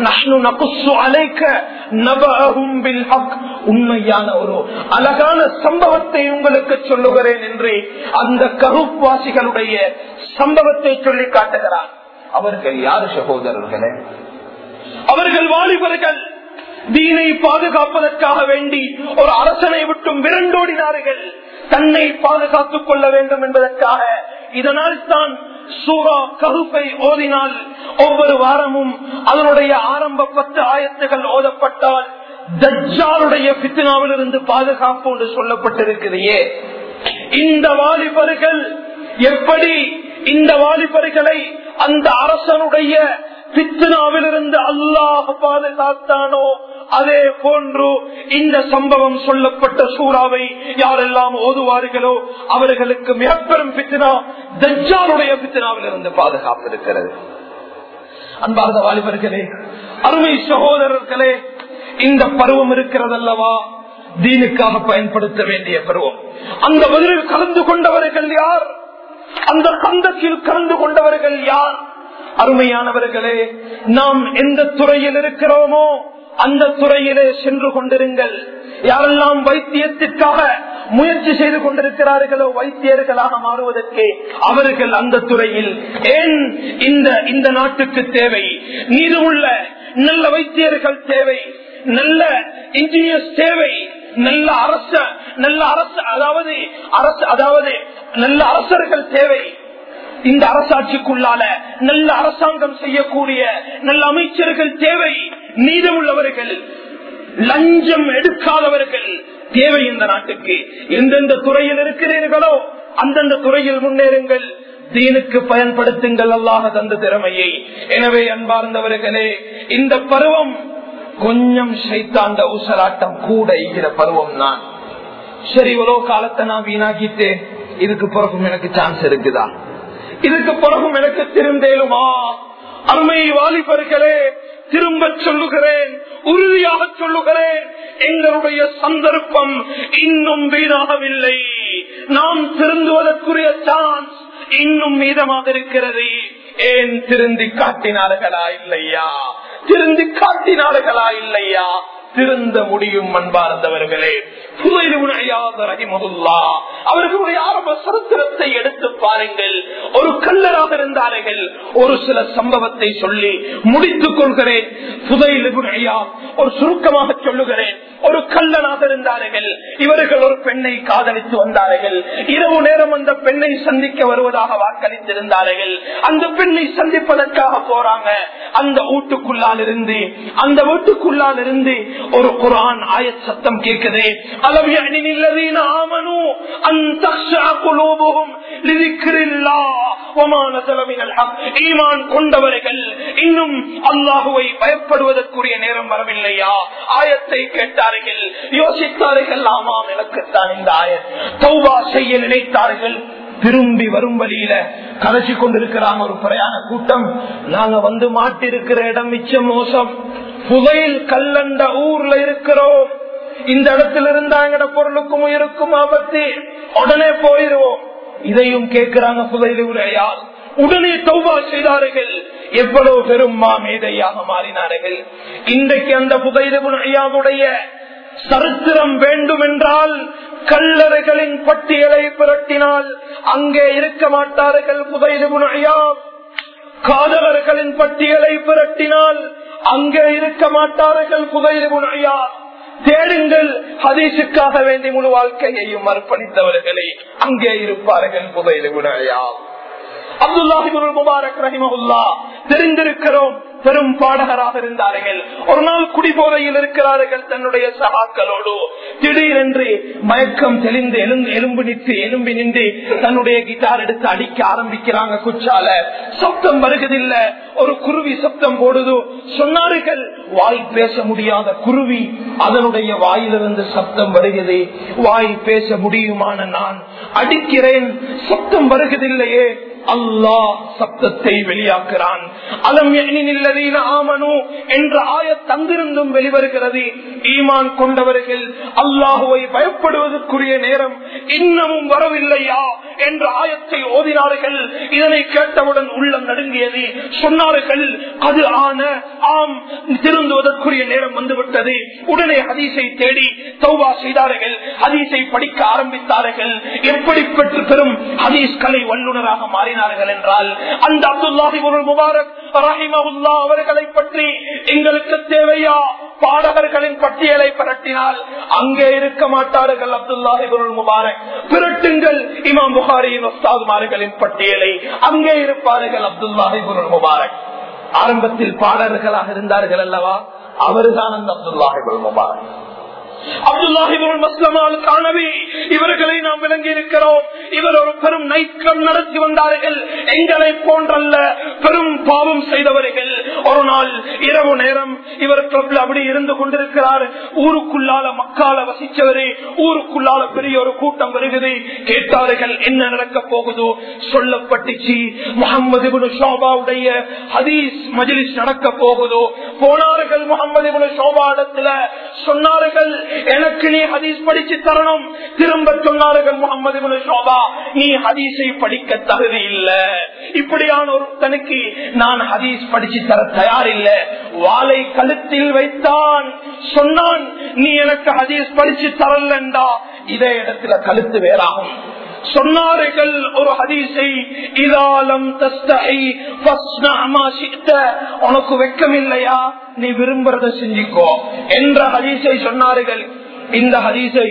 உண்மையான ஒரு அழகான சம்பவத்தை உங்களுக்கு சொல்லுகிறேன் என்று அந்த கருப்பாசிகளுடைய சம்பவத்தை சொல்லி காட்டுகிறான் அவர்கள் யாரு சகோதரர்களே அவர்கள் வாலிபர்கள் தீனை பாதுகாப்பதற்காக வேண்டி ஒரு அரசனை விட்டும் விரண்டோடினார்கள் தன்னை பாதுகாத்துக் கொள்ள வேண்டும் என்பதற்காக இதனால் தான் சூரா கருப்பை ஓதினால் ஒவ்வொரு வாரமும் அதனுடைய ஆரம்ப பத்து ஆயத்துகள் ஓதப்பட்டால் தஜ்ஜாலுடைய பித்தினாவில் இருந்து பாதுகாப்பு என்று சொல்லப்பட்டிருக்கிறதே இந்த வாலிபர்கள் எப்படி இந்த வாலிபர்களை அந்த அரசனுடைய பித்னாவிலிருந்து அல்லாஹ் பாதுகாத்தானோ அதே போன்று இந்த சம்பவம் சொல்லப்பட்ட சூறாவை யாரெல்லாம் ஓதுவார்களோ அவர்களுக்கு மிகப்பெரும் பித்னா தஜ்ஜாலுடைய பித்னாவில் இருந்து பாதுகாப்பு இருக்கிறது அன்பார்ந்த வாலிபர்களே அருமை சகோதரர்களே இந்த பருவம் இருக்கிறதல்லவா தீனுக்காக பயன்படுத்த வேண்டிய பருவம் அந்த பதிலில் கலந்து கொண்டவர்கள் யார் அந்த கந்தத்தில் கலந்து கொண்டவர்கள் யார் அருமையானவர்களே நாம் எந்த துறையில் இருக்கிறோமோ அந்த துறையிலே சென்று கொண்டிருங்கள் யாரெல்லாம் வைத்தியத்திற்காக முயற்சி செய்து கொண்டிருக்கிறார்களோ வைத்தியர்களாக மாறுவதற்கு அவர்கள் அந்த துறையில் ஏன் இந்த இந்த நாட்டுக்கு தேவை நீதமுள்ள நல்ல வைத்தியர்கள் தேவை நல்ல இன்ஜினியர்ஸ் தேவை நல்ல அரச நல்ல அரசு அதாவது அரசு அதாவது நல்ல அரசர்கள் தேவை இந்த அரசாட்சிக்குள்ளால நல்ல அரசாங்கம் செய்யக்கூடிய நல்ல அமைச்சர்கள் தேவை நீதமுள்ளவர்கள் லஞ்சம் எடுக்காதவர்கள் தேவை இந்த நாட்டுக்கு எந்தெந்த துறையில் இருக்கிறீர்களோ அந்தந்த துறையில் முன்னேறுங்கள் தீனுக்கு பயன்படுத்துங்கள் அல்லாஹ் தந்த திறமையை எனவே அன்பார்ந்தவர்களே இந்த பருவம் கொஞ்சம் சைத்தாண்ட உசலாட்டம் கூட இருக்கிற பருவம் தான் சரி இவ்வளவு காலத்தை நான் வீணாக்கிட்டேன் இதுக்கு பிறகும் எனக்கு சான்ஸ் இருக்குதா இதுக்கு பிறகும் எனக்கு திருந்தேலுமா அருமை வாலிபர்களே திரும்ப சொல்லுகிறேன் உறுதியாக சொல்லுகிறேன் எங்களுடைய சந்தர்ப்பம் இன்னும் வீணாகவில்லை நாம் திருந்துவதற்குரிய சான்ஸ் இன்னும் மீதமாக இருக்கிறது ஏன் திருந்தி காட்டினார்களா இல்லையா திருந்தி காட்டினார்களா இல்லையா திருந்த முடியும் அன்பார்ந்தவர்களே அவர்களுடைய ஆரம்ப சரித்திரத்தை எடுத்து பாருங்கள் ஒரு கல்லராக இருந்தார்கள் ஒரு சில சம்பவத்தை சொல்லி முடித்துக் கொள்கிறேன் புதையில் ஒரு சுருக்கமாக சொல்லுகிறேன் ஒரு கல்லனாக இருந்தார்கள் இவர்கள் ஒரு பெண்ணை காதலித்து வந்தார்கள் இரவு நேரம் அந்த பெண்ணை சந்திக்க வருவதாக வாக்களித்திருந்தார்கள் அந்த பெண்ணை சந்திப்பதற்காக போறாங்க அந்த வீட்டுக்குள்ளால் இருந்து அந்த வீட்டுக்குள்ளால் இருந்து ஒரு குரான் ஆய சத்தம் கேட்குது அளவு அணிநில்லதீன ஆமனு அந்த குலோபுகும் ஈமான் கொண்டவர்கள் இன்னும் அல்லாஹுவை பயப்படுவதற்குரிய நேரம் வரவில்லையா ஆயத்தை கேட்டார்கள் யோசித்தார்கள் ஆமாம் எனக்குத்தான் இந்த ஆயத் தௌபா செய்ய நினைத்தார்கள் திரும்பி வரும் வழியில கலைச்சு கொண்டிருக்கிறாங்க ஒரு பிரயாண கூட்டம் நாங்க வந்து மாட்டிருக்கிற இடம் மிச்சம் மோசம் புதையில் கல்லண்ட ஊர்ல இருக்கிறோம் இந்த இடத்துல இருந்தா எங்கட பொருளுக்கும் உயிருக்கும் ஆபத்து உடனே போயிருவோம் இதையும் கேட்கிறாங்க புதையிலுரையால் உடனே தௌபா செய்தார்கள் எவ்வளவு பெரும் மாமேதையாக மாறினார்கள் இன்றைக்கு அந்த புதையிலுடைய சரித்திரம் வேண்டும் என்றால் கல்லறைகளின் பட்டியலை புரட்டினால் அங்கே இருக்க மாட்டார்கள் புதையிலுயா காதலர்களின் பட்டியலை புரட்டினால் அங்கே இருக்க மாட்டார்கள் புதையிலுயா தேடுங்கள் ஹதீஷுக்காக வேண்டி முழு வாழ்க்கையையும் அர்ப்பணித்தவர்களே அங்கே இருப்பார்கள் புதையிலுயா அப்துல்லாஹிபுல் முபாரக் ரஹிமஹுல்லா தெரிந்திருக்கிறோம் பெரும் பாடகராக இருந்தார்கள் ஒரு நாள் குடிபோதையில் இருக்கிறார்கள் தன்னுடைய சகாக்களோடு திடீரென்று மயக்கம் தெளிந்து எலும்பு எலும்பு நின்று எலும்பி நின்று தன்னுடைய கிட்டார் எடுத்து அடிக்க ஆரம்பிக்கிறாங்க குச்சால சப்தம் வருகிறதில்ல ஒரு குருவி சப்தம் போடுது சொன்னார்கள் வாய் பேச முடியாத குருவி அதனுடைய வாயிலிருந்து சப்தம் வருகிறது வாய் பேச முடியுமான நான் அடிக்கிறேன் சப்தம் வருகிறதில்லையே அல்லாஹ் சப்தத்தை வெளியாக்குறான் அலம் எண்ணில்லதீன ஆமனு என்ற ஆய தங்கிருந்தும் வெளிவருகிறது ஈமான் கொண்டவர்கள் அல்லாஹுவை பயப்படுவதற்குரிய நேரம் இன்னமும் வரவில்லையா என்ற ஆயத்தை ஓதினார்கள் இதனை கேட்டவுடன் உள்ளம் நடுங்கியது சொன்னார்கள் அது ஆன ஆம் திருந்துவதற்குரிய நேரம் வந்துவிட்டது உடனே ஹதீஸை தேடி தௌவா செய்தார்கள் ஹதீஸை படிக்க ஆரம்பித்தார்கள் எப்படி பெற்று பெறும் ஹதீஸ் கலை வல்லுநராக மாறினார்கள் என்றால் அந்த அப்துல்லாஹி முபாரக் ரஹிமஹுல்லா அவர்களை பற்றி எங்களுக்கு தேவையா பாடகர்களின் பட்டியலை பரட்டினால் அங்கே இருக்க மாட்டார்கள் அப்துல்லாஹி முபாரக் பிரட்டுங்கள் இமாம் புகாரியின் ஒஸ்தாதுமார்களின் பட்டியலை அங்கே இருப்பார்கள் அப்துல்லாஹி முபாரக் ஆரம்பத்தில் பாடகர்களாக இருந்தார்கள் அல்லவா அவர்தான் அந்த அப்துல்லாஹி முபாரக் அப்துல்லாஹிபுல் மஸ்லமால் காணவே இவர்களை நாம் விளங்கி இருக்கிறோம் இவர் ஒரு பெரும் நைக்கம் நடத்தி வந்தார்கள் எங்களை போன்றல்ல பெரும் பாவம் செய்தவர்கள் ஒரு நாள் இரவு நேரம் இவர் கிளப்ல அப்படி இருந்து கொண்டிருக்கிறார் ஊருக்குள்ளால மக்கால வசிச்சவரே ஊருக்குள்ளால பெரிய ஒரு கூட்டம் வருகிறது கேட்டார்கள் என்ன நடக்க போகுதோ சொல்லப்பட்டுச்சு முகமது ஷோபாவுடைய ஹதீஸ் மஜிலிஸ் நடக்க போகுதோ போனார்கள் முகமது ஷோபா இடத்துல சொன்னார்கள் எனக்கு நீ ஹதீஸ் படிச்சு தரணும் திரும்ப சொன்னார்கள் முகமது ஷோபா நீ ஹதீஸை படிக்க தகுதி இல்ல இப்படியான ஒருத்தனுக்கு நான் ஹதீஸ் படிச்சு தர தயார் இல்ல வாளை கழுத்தில் வைத்தான் சொன்னான் நீ எனக்கு ஹதீஸ் படிச்சு தரலண்டா இதே இடத்துல கழுத்து வேறாகும் சொன்னார்கள் ஒரு ஹதீஸை இதாலம் தஸ்தஹி ஃபஸ்னா மா ஷி'த. உனக்கு வெக்கம் இல்லையா நீ விரும்புறத செஞ்சுக்கோ என்ற ஹதீஸை சொன்னார்கள் இந்த ஹதீஸை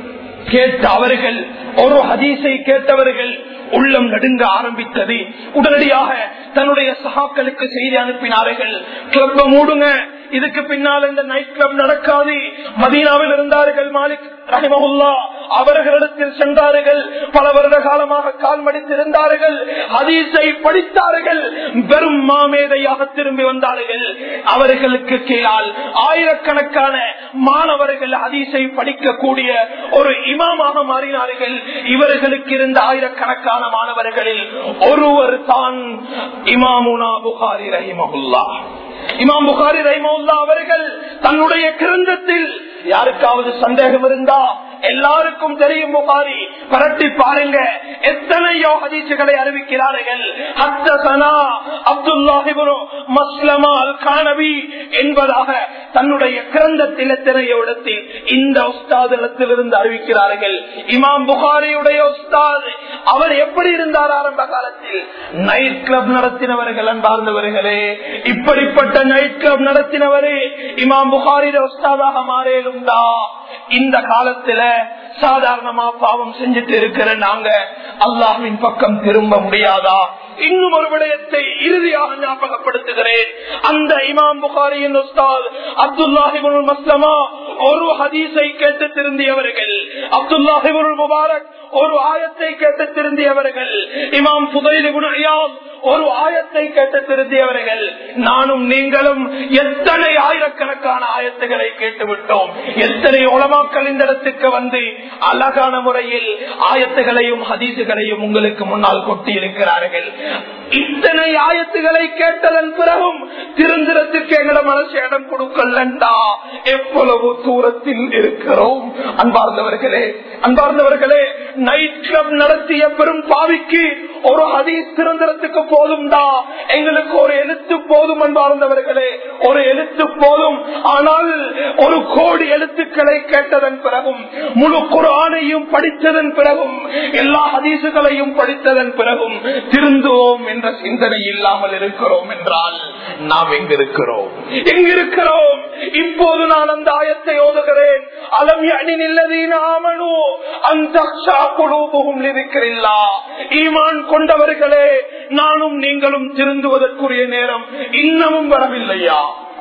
கேட்ட அவர்கள் ஒரு ஹதீஸை கேட்டவர்கள் உள்ளம் நடுங்க ஆரம்பித்தது உடனடியாக தன்னுடைய சகாக்களுக்கு செய்தி அனுப்பினார்கள் கிளப்ப மூடுங்க இதுக்கு பின்னால் இந்த நைட் கிளப் நடக்காது மதீனாவில் இருந்தார்கள் மாலிக் ரஹிமகுல்லா அவர்களிடத்தில் சென்றார்கள் பல வருட காலமாக கால் மடித்திருந்தார்கள் ஹதீஸை படித்தார்கள் வெறும் மாமேதையாக திரும்பி வந்தார்கள் அவர்களுக்கு கீழால் ஆயிரக்கணக்கான மாணவர்கள் ஹதீஸை படிக்கக்கூடிய ஒரு இமாமாக மாறினார்கள் இவர்களுக்கு இருந்த ஆயிரக்கணக்கான மாணவர்களில் ஒருவர் தான் இமாமுனா புகாரி ரஹிமகுல்லா இமாம் புகாரி ரஹிமகுல்லா அவர்கள் தன்னுடைய கிரந்தத்தில் யாருக்காவது சந்தேகம் இருந்தா எல்லாருக்கும் தெரியும் புகாரி பரட்டி பாருங்க எத்தனையோ ஹதீசுகளை அறிவிக்கிறார்கள் ஹத்தசனா அப்துல்லாஹிபுரு மஸ்லமா அல் கானவி என்பதாக தன்னுடைய கிரந்தத்தில் எத்தனையோ இடத்தில் இந்த உஸ்தாதிடத்தில் இருந்து அறிவிக்கிறார்கள் இமாம் புகாரியுடைய உஸ்தாத் அவர் எப்படி இருந்தார் ஆரம்ப காலத்தில் நைட் கிளப் நடத்தினவர்கள் அன்பார்ந்தவர்களே இப்படிப்பட்ட நைட் கிளப் நடத்தினவரே இமாம் புகாரிയുടെ உஸ்தாதாக மாறேலுண்டா இந்த காலத்துல சாதாரணமா பாவம் செஞ்சுட்டு இருக்கிற நாங்க அல்லாஹின் பக்கம் திரும்ப முடியாதா இன்னும் ஒரு விடயத்தை இறுதியாக ஞாபகப்படுத்துகிறேன் அந்த இமாம் புகாரியின் உஸ்தாத் அப்துல்லாஹிபுல் மஸ்லமா ஒரு ஹதீஸை கேட்டு திருந்தியவர்கள் அப்துல்லாஹிபுல் முபாரக் ஒரு ஆயத்தை கேட்டு திருந்தியவர்கள் இமாம் புதையிலிபுன் ஐயாம் ஒரு ஆயத்தை கேட்டு திருந்தியவர்கள் நானும் நீங்களும் எத்தனை ஆயிரக்கணக்கான ஆயத்துகளை கேட்டு விட்டோம் எத்தனை உலமாக்கள் இந்த இடத்துக்கு வந்து அழகான முறையில் ஆயத்துகளையும் ஹதீசுகளையும் உங்களுக்கு முன்னால் கொட்டி இருக்கிறார்கள் இத்தனை ஆயத்துகளை கேட்டதன் பிறகும் திருந்திரத்துக்கு எங்களை மனசு இடம் கொடுக்கலண்டா எவ்வளவு தூரத்தில் இருக்கிறோம் அன்பார்ந்தவர்களே அன்பார்ந்தவர்களே நைட் கிளப் நடத்திய பெரும் பாவிக்கு ஒரு ஹதீஸ் திருந்திரத்துக்கு போதும்டா எங்களுக்கு ஒரு எழுத்து போதும் அன்பார்ந்தவர்களே ஒரு எழுத்து போதும் ஆனால் ஒரு கோடி எழுத்துக்களை கேட்டதன் பிறகும் முழு குரானையும் படித்ததன் பிறகும் எல்லா ஹதீசுகளையும் படித்ததன் பிறகும் திருந்துவோம் என்ற சிந்தனை இல்லாமல் இருக்கிறோம் என்றால் நாம் எங்க இருக்கிறோம் எங்க இருக்கிறோம் இப்போது நான் அந்த ஆயத்தை ஓதுகிறேன் அலம் அணிநில்லதீன ஆமனு அந்த குழுவும் இருக்கிறில்லா ஈமான் கொண்டவர்களே நானும் நீங்களும் திருந்துவதற்குரிய நேரம் இன்னமும் வரவில்லையா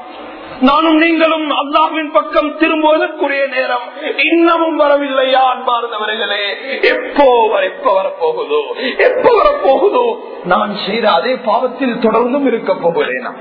நானும் நீங்களும் அல்லாவின் பக்கம் திரும்புவதற்குரிய நேரம் இன்னமும் வரவில்லையா அன்பார்ந்தவர்களே எப்போ வர- எப்ப வரப்போகுதோ எப்ப வரப்போகுதோ நான் செய்த அதே பாவத்தில் தொடர்ந்தும் இருக்க போகிறேனா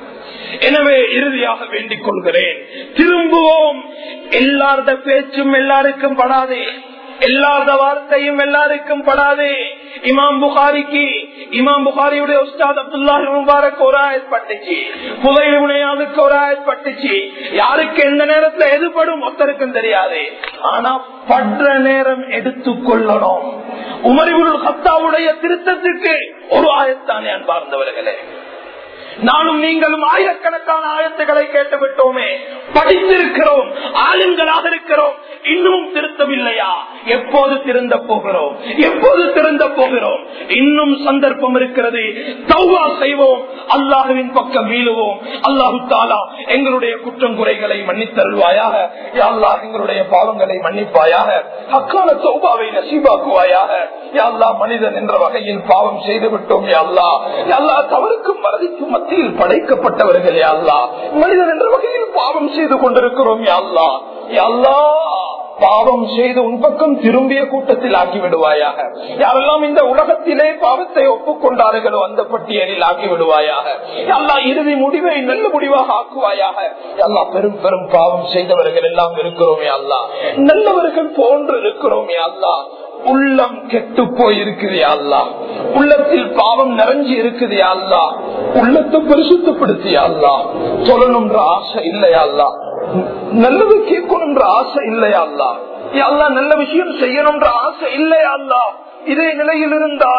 எனவே இறுதியாக வேண்டிக் கொள்கிறேன் திரும்புவோம் எல்லாரத பேச்சும் எல்லாருக்கும் படாதே எல்லாரத வார்த்தையும் எல்லாருக்கும் படாதே இமாம் புகாரிக்கு இமாம் புகாரியுடைய உஸ்தாத் அப்துல்லாஹி முபாரக் ஒரு ஆயத் பட்டுச்சு புதையுனையாவுக்கு ஒரு ஆயத் பட்டுச்சு யாருக்கு எந்த நேரத்துல எதுபடும் ஒருத்தருக்கும் தெரியாது ஆனா படுற நேரம் எடுத்துக் கொள்ளணும் உமரிபுல் ஹத்தாவுடைய திருத்தத்துக்கு ஒரு ஆயத்தானே அன்பார்ந்தவர்களே நானும் நீங்களும் ஆயிரக்கணக்கான ஆயத்துக்களை கேட்டு விட்டோமே படித்திருக்கிறோம் ஆளுங்களாக இருக்கிறோம் இன்னும் திருத்தவில்லையா எப்போது திருந்த போகிறோம் எப்போது திருந்த போகிறோம் இன்னும் சந்தர்ப்பம் இருக்கிறது தௌவா செய்வோம் அல்லாஹுவின் பக்கம் மீளுவோம் அல்லாஹு தாலா எங்களுடைய குற்றம் குறைகளை மன்னித்தருள்வாயாக யா அல்லாஹ் எங்களுடைய பாவங்களை மன்னிப்பாயாக அக்கால தௌபாவை நசீபாக்குவாயாக யா அல்லாஹ் மனிதன் என்ற வகையில் பாவம் செய்து விட்டோம் யா அல்லாஹ் யா அல்லாஹ் தவறுக்கும் மறதிக்கும் மத்தியில் படைக்கப்பட்டவர்கள் யா அல்லாஹ் மனிதன் என்ற வகையில் பாவம் செய்து கொண்டிருக்கிறோம் யா அல்லாஹ் யா அல்லாஹ் பாவம் செய்து உன் பக்கம் திரும்பிய கூட்டத்தில் ஆக்கி விடுவாயாக யாரெல்லாம் இந்த உலகத்திலே பாவத்தை ஒப்புக்கொண்டார்களோ அந்த பட்டியலில் ஆக்கி விடுவாயாக எல்லா இறுதி முடிவை நல்ல முடிவாக ஆக்குவாயாக எல்லா பெரும் பெரும் பாவம் செய்தவர்கள் எல்லாம் இருக்கிறோமே அல்லா நல்லவர்கள் போன்று இருக்கிறோமே அல்லா உள்ளம் கெட்டு போயிருக்குது அல்லா உள்ளத்தில் பாவம் நிறைஞ்சு இருக்குது அல்லா உள்ளத்தை பரிசுத்தப்படுத்தி அல்லா சொல்லணும்ன்ற ஆசை இல்லையா அல்லா நல்லது கேட்கணும்ன்ற ஆசை இல்லையா அல்லா அல்லா நல்ல விஷயம் செய்யணும்ன்ற ஆசை இல்லையா அல்லா இதே நிலையில் இருந்தால்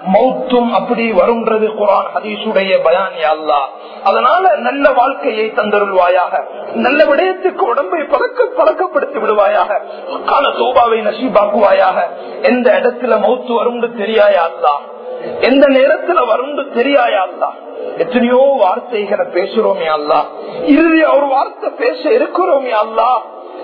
மௌத்தும் அப்படி வரும்ன்றது குரான் ஹதீசுடைய பயான் அல்லா அதனால நல்ல வாழ்க்கையை தந்தருள்வாயாக நல்ல விடயத்துக்கு உடம்பை பழக்க பழக்கப்படுத்தி விடுவாயாக கால சோபாவை நசீபாக்குவாயாக எந்த இடத்துல மௌத்து வரும்னு தெரியாயா அல்லா எந்த நேரத்துல வரும்னு தெரியாயா அல்லா எத்தனையோ வார்த்தைகளை பேசுறோமே அல்லா இறுதியா ஒரு வார்த்தை பேச இருக்கிறோமே அல்லா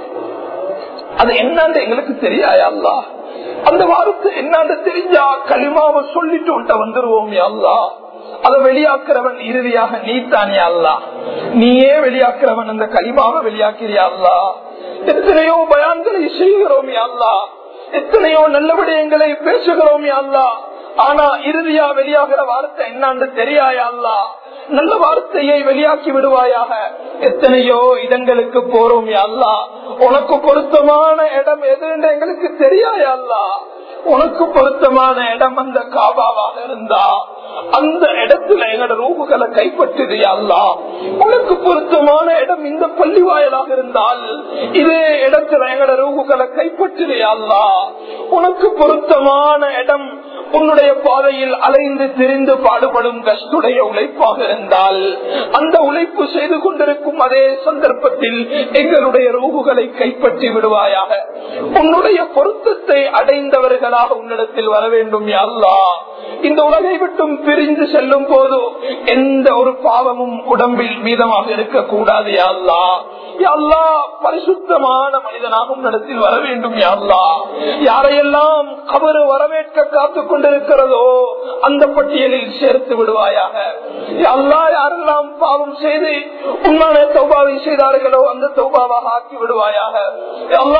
அது என்னன்னு எங்களுக்கு தெரியாயா அல்லா அந்த வார்த்தை என்னன்னு தெரிஞ்சா களிமாவை சொல்லிட்டு உன்ட்ட வந்துருவோம் அல்லா அதை வெளியாக்குறவன் இறுதியாக நீ தானே அல்லா நீயே வெளியாக்குறவன் அந்த களிமாவை வெளியாக்கிறியா அல்லா எத்தனையோ பயான்களை செய்கிறோம் அல்லா எத்தனையோ நல்ல விடயங்களை பேசுகிறோம் அல்லா ஆனா இறுதியா வெளியாகிற வார்த்தை என்னான்னு தெரியாயா அல்லா நல்ல வார்த்தையை வெளியாக்கி விடுவாயாக எத்தனையோ இடங்களுக்கு போறோம் அல்லா உனக்கு பொருத்தமான இடம் எதுன்னு எங்களுக்கு தெரியாயா அல்லா உனக்கு பொருத்தமான இடம் அந்த காபாவாக இருந்தா அந்த இடத்துல எங்களோட ரூபுகளை கைப்பற்றுது அல்லா உனக்கு பொருத்தமான இடம் இந்த பள்ளி வாயலாக இருந்தால் இதே இடத்துல எங்களோட ரூபுகளை கைப்பற்றுது அல்லா உனக்கு பொருத்தமான இடம் உன்னுடைய பாதையில் அலைந்து திரிந்து பாடுபடும் கஷ்டுடைய உழைப்பாக இருந்தால் அந்த உழைப்பு செய்து கொண்டிருக்கும் அதே சந்தர்ப்பத்தில் எங்களுடைய ரூகுகளை கைப்பற்றி விடுவாயாக உன்னுடைய பொருத்தத்தை அடைந்தவர்களாக உன்னிடத்தில் வர வேண்டும் அல்லா இந்த உலகை விட்டும் பிரிந்து செல்லும் போது எந்த ஒரு பாவமும் உடம்பில் மீதமாக இருக்கக்கூடாது அல்லா அல்லா பரிசுத்தமான மனிதனாக உன்னிடத்தில் வர வேண்டும் அல்லா யாரையெல்லாம் கபரு வரவேற்க காத்துக் கொண்டிருக்கிறதோ அந்த பட்டியலில் சேர்த்து விடுவாயாக அல்லா யாரெல்லாம் பாவம் செய்து உண்மையான தௌபாவை செய்தார்களோ அந்த தௌபாவாக ஆக்கி விடுவாயாக அல்லா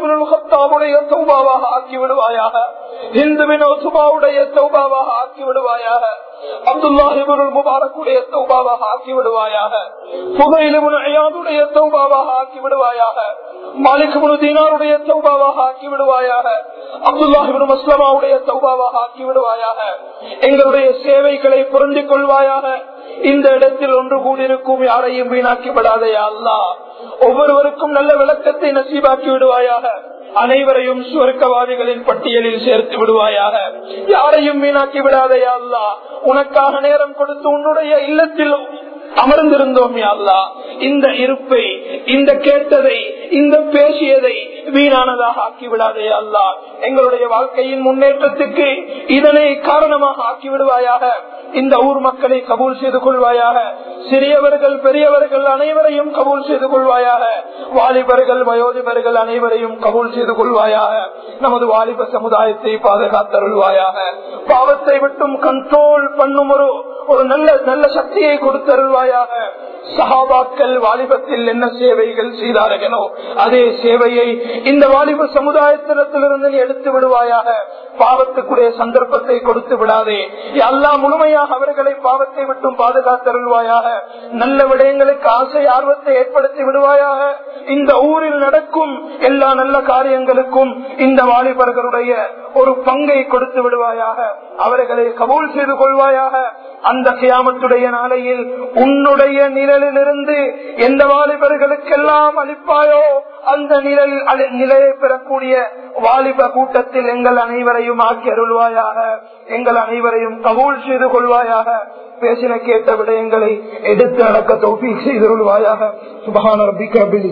உமருடைய தௌபாவாக ஆக்கி விடுவாயாக இந்துவின் ஒசுபாவுடைய தௌபாவாக ஆக்கி விடுவாயாக அப்துல்லாஹிபுல் முபாரக்குடைய தௌபாவாக ஆக்கி விடுவாயாக புகையிலுடைய ஐயாதுடைய தௌபாவாக ஆக்கி விடுவாயாக மாலிகுபுல் தீனாருடைய தௌபாவாக ஆக்கி விடுவாயாக அப்துல்லாஹிபுல் மஸ்லமாவுடைய தௌபாவாக ஆக்கி விடுவாயாக எங்களுடைய சேவைகளை புரிந்து கொள்வாயாக இந்த இடத்தில் ஒன்று கூடியிருக்கும் யாரையும் வீணாக்கி விடாதையா அல்லா ஒவ்வொருவருக்கும் நல்ல விளக்கத்தை நசீபாக்கி விடுவாயாக அனைவரையும் சுவர்க்கவாதிகளின் பட்டியலில் சேர்த்து விடுவாயாக யாரையும் வீணாக்கி விடாதையா அல்லா உனக்காக நேரம் கொடுத்து உன்னுடைய இல்லத்தில் அமர்ந்திருந்தோம் அல்லா இந்த இருப்பை இந்த கேட்டதை இந்த பேசியதை வீணானதாக ஆக்கி விடாதே அல்லா எங்களுடைய வாழ்க்கையின் முன்னேற்றத்துக்கு இதனை காரணமாக ஆக்கி விடுவாயாக இந்த ஊர் மக்களை கபூல் செய்து கொள்வாயாக சிறியவர்கள் பெரியவர்கள் அனைவரையும் கபூல் செய்து கொள்வாயாக வாலிபர்கள் வயோதிபர்கள் அனைவரையும் கபூல் செய்து கொள்வாயாக நமது வாலிப சமுதாயத்தை பாதுகாத்தருள்வாயாக பாவத்தை விட்டும் கண்ட்ரோல் பண்ணும் ஒரு ஒரு நல்ல நல்ல சக்தியை கொடுத்தருள்வாயாக சகாபாக்கள் வாலிபத்தில் என்ன சேவைகள் செய்தார்களோ அதே சேவையை இந்த வாலிப சமுதாயத்திடத்திலிருந்து நீ எடுத்து விடுவாயாக பாவத்துக்குரிய சந்தர்ப்பத்தை கொடுத்து விடாதே எல்லா முழுமையாக அவர்களை பாவத்தை விட்டும் பாதுகாத்தருள்வாயாக நல்ல விடயங்களுக்கு ஆசை ஆர்வத்தை ஏற்படுத்தி விடுவாயாக இந்த ஊரில் நடக்கும் எல்லா நல்ல காரியங்களுக்கும் இந்த வாலிபர்களுடைய ஒரு பங்கை கொடுத்து விடுவாயாக அவர்களை கபூல் செய்து கொள்வாயாக அந்த கியாமத்துடைய நாளையில் உன்னுடைய நிழலிலிருந்து எந்த வாலிபர்களுக்கெல்லாம் அளிப்பாயோ அந்த நிழலில் நிலையை பெறக்கூடிய வாலிப கூட்டத்தில் எங்கள் அனைவரையும் ஆக்கி அருள்வாயாக எங்கள் அனைவரையும் கபூல் செய்து கொள்வாயாக பேசின கேட்ட விடயங்களை எடுத்து நடக்க தௌபி செய்தருள்வாயாக சுபகான Rafiq அபில்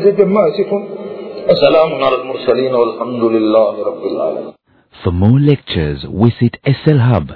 السلام على المرسلين والحمد لله رب العالمين For more lectures, visit slhub.com.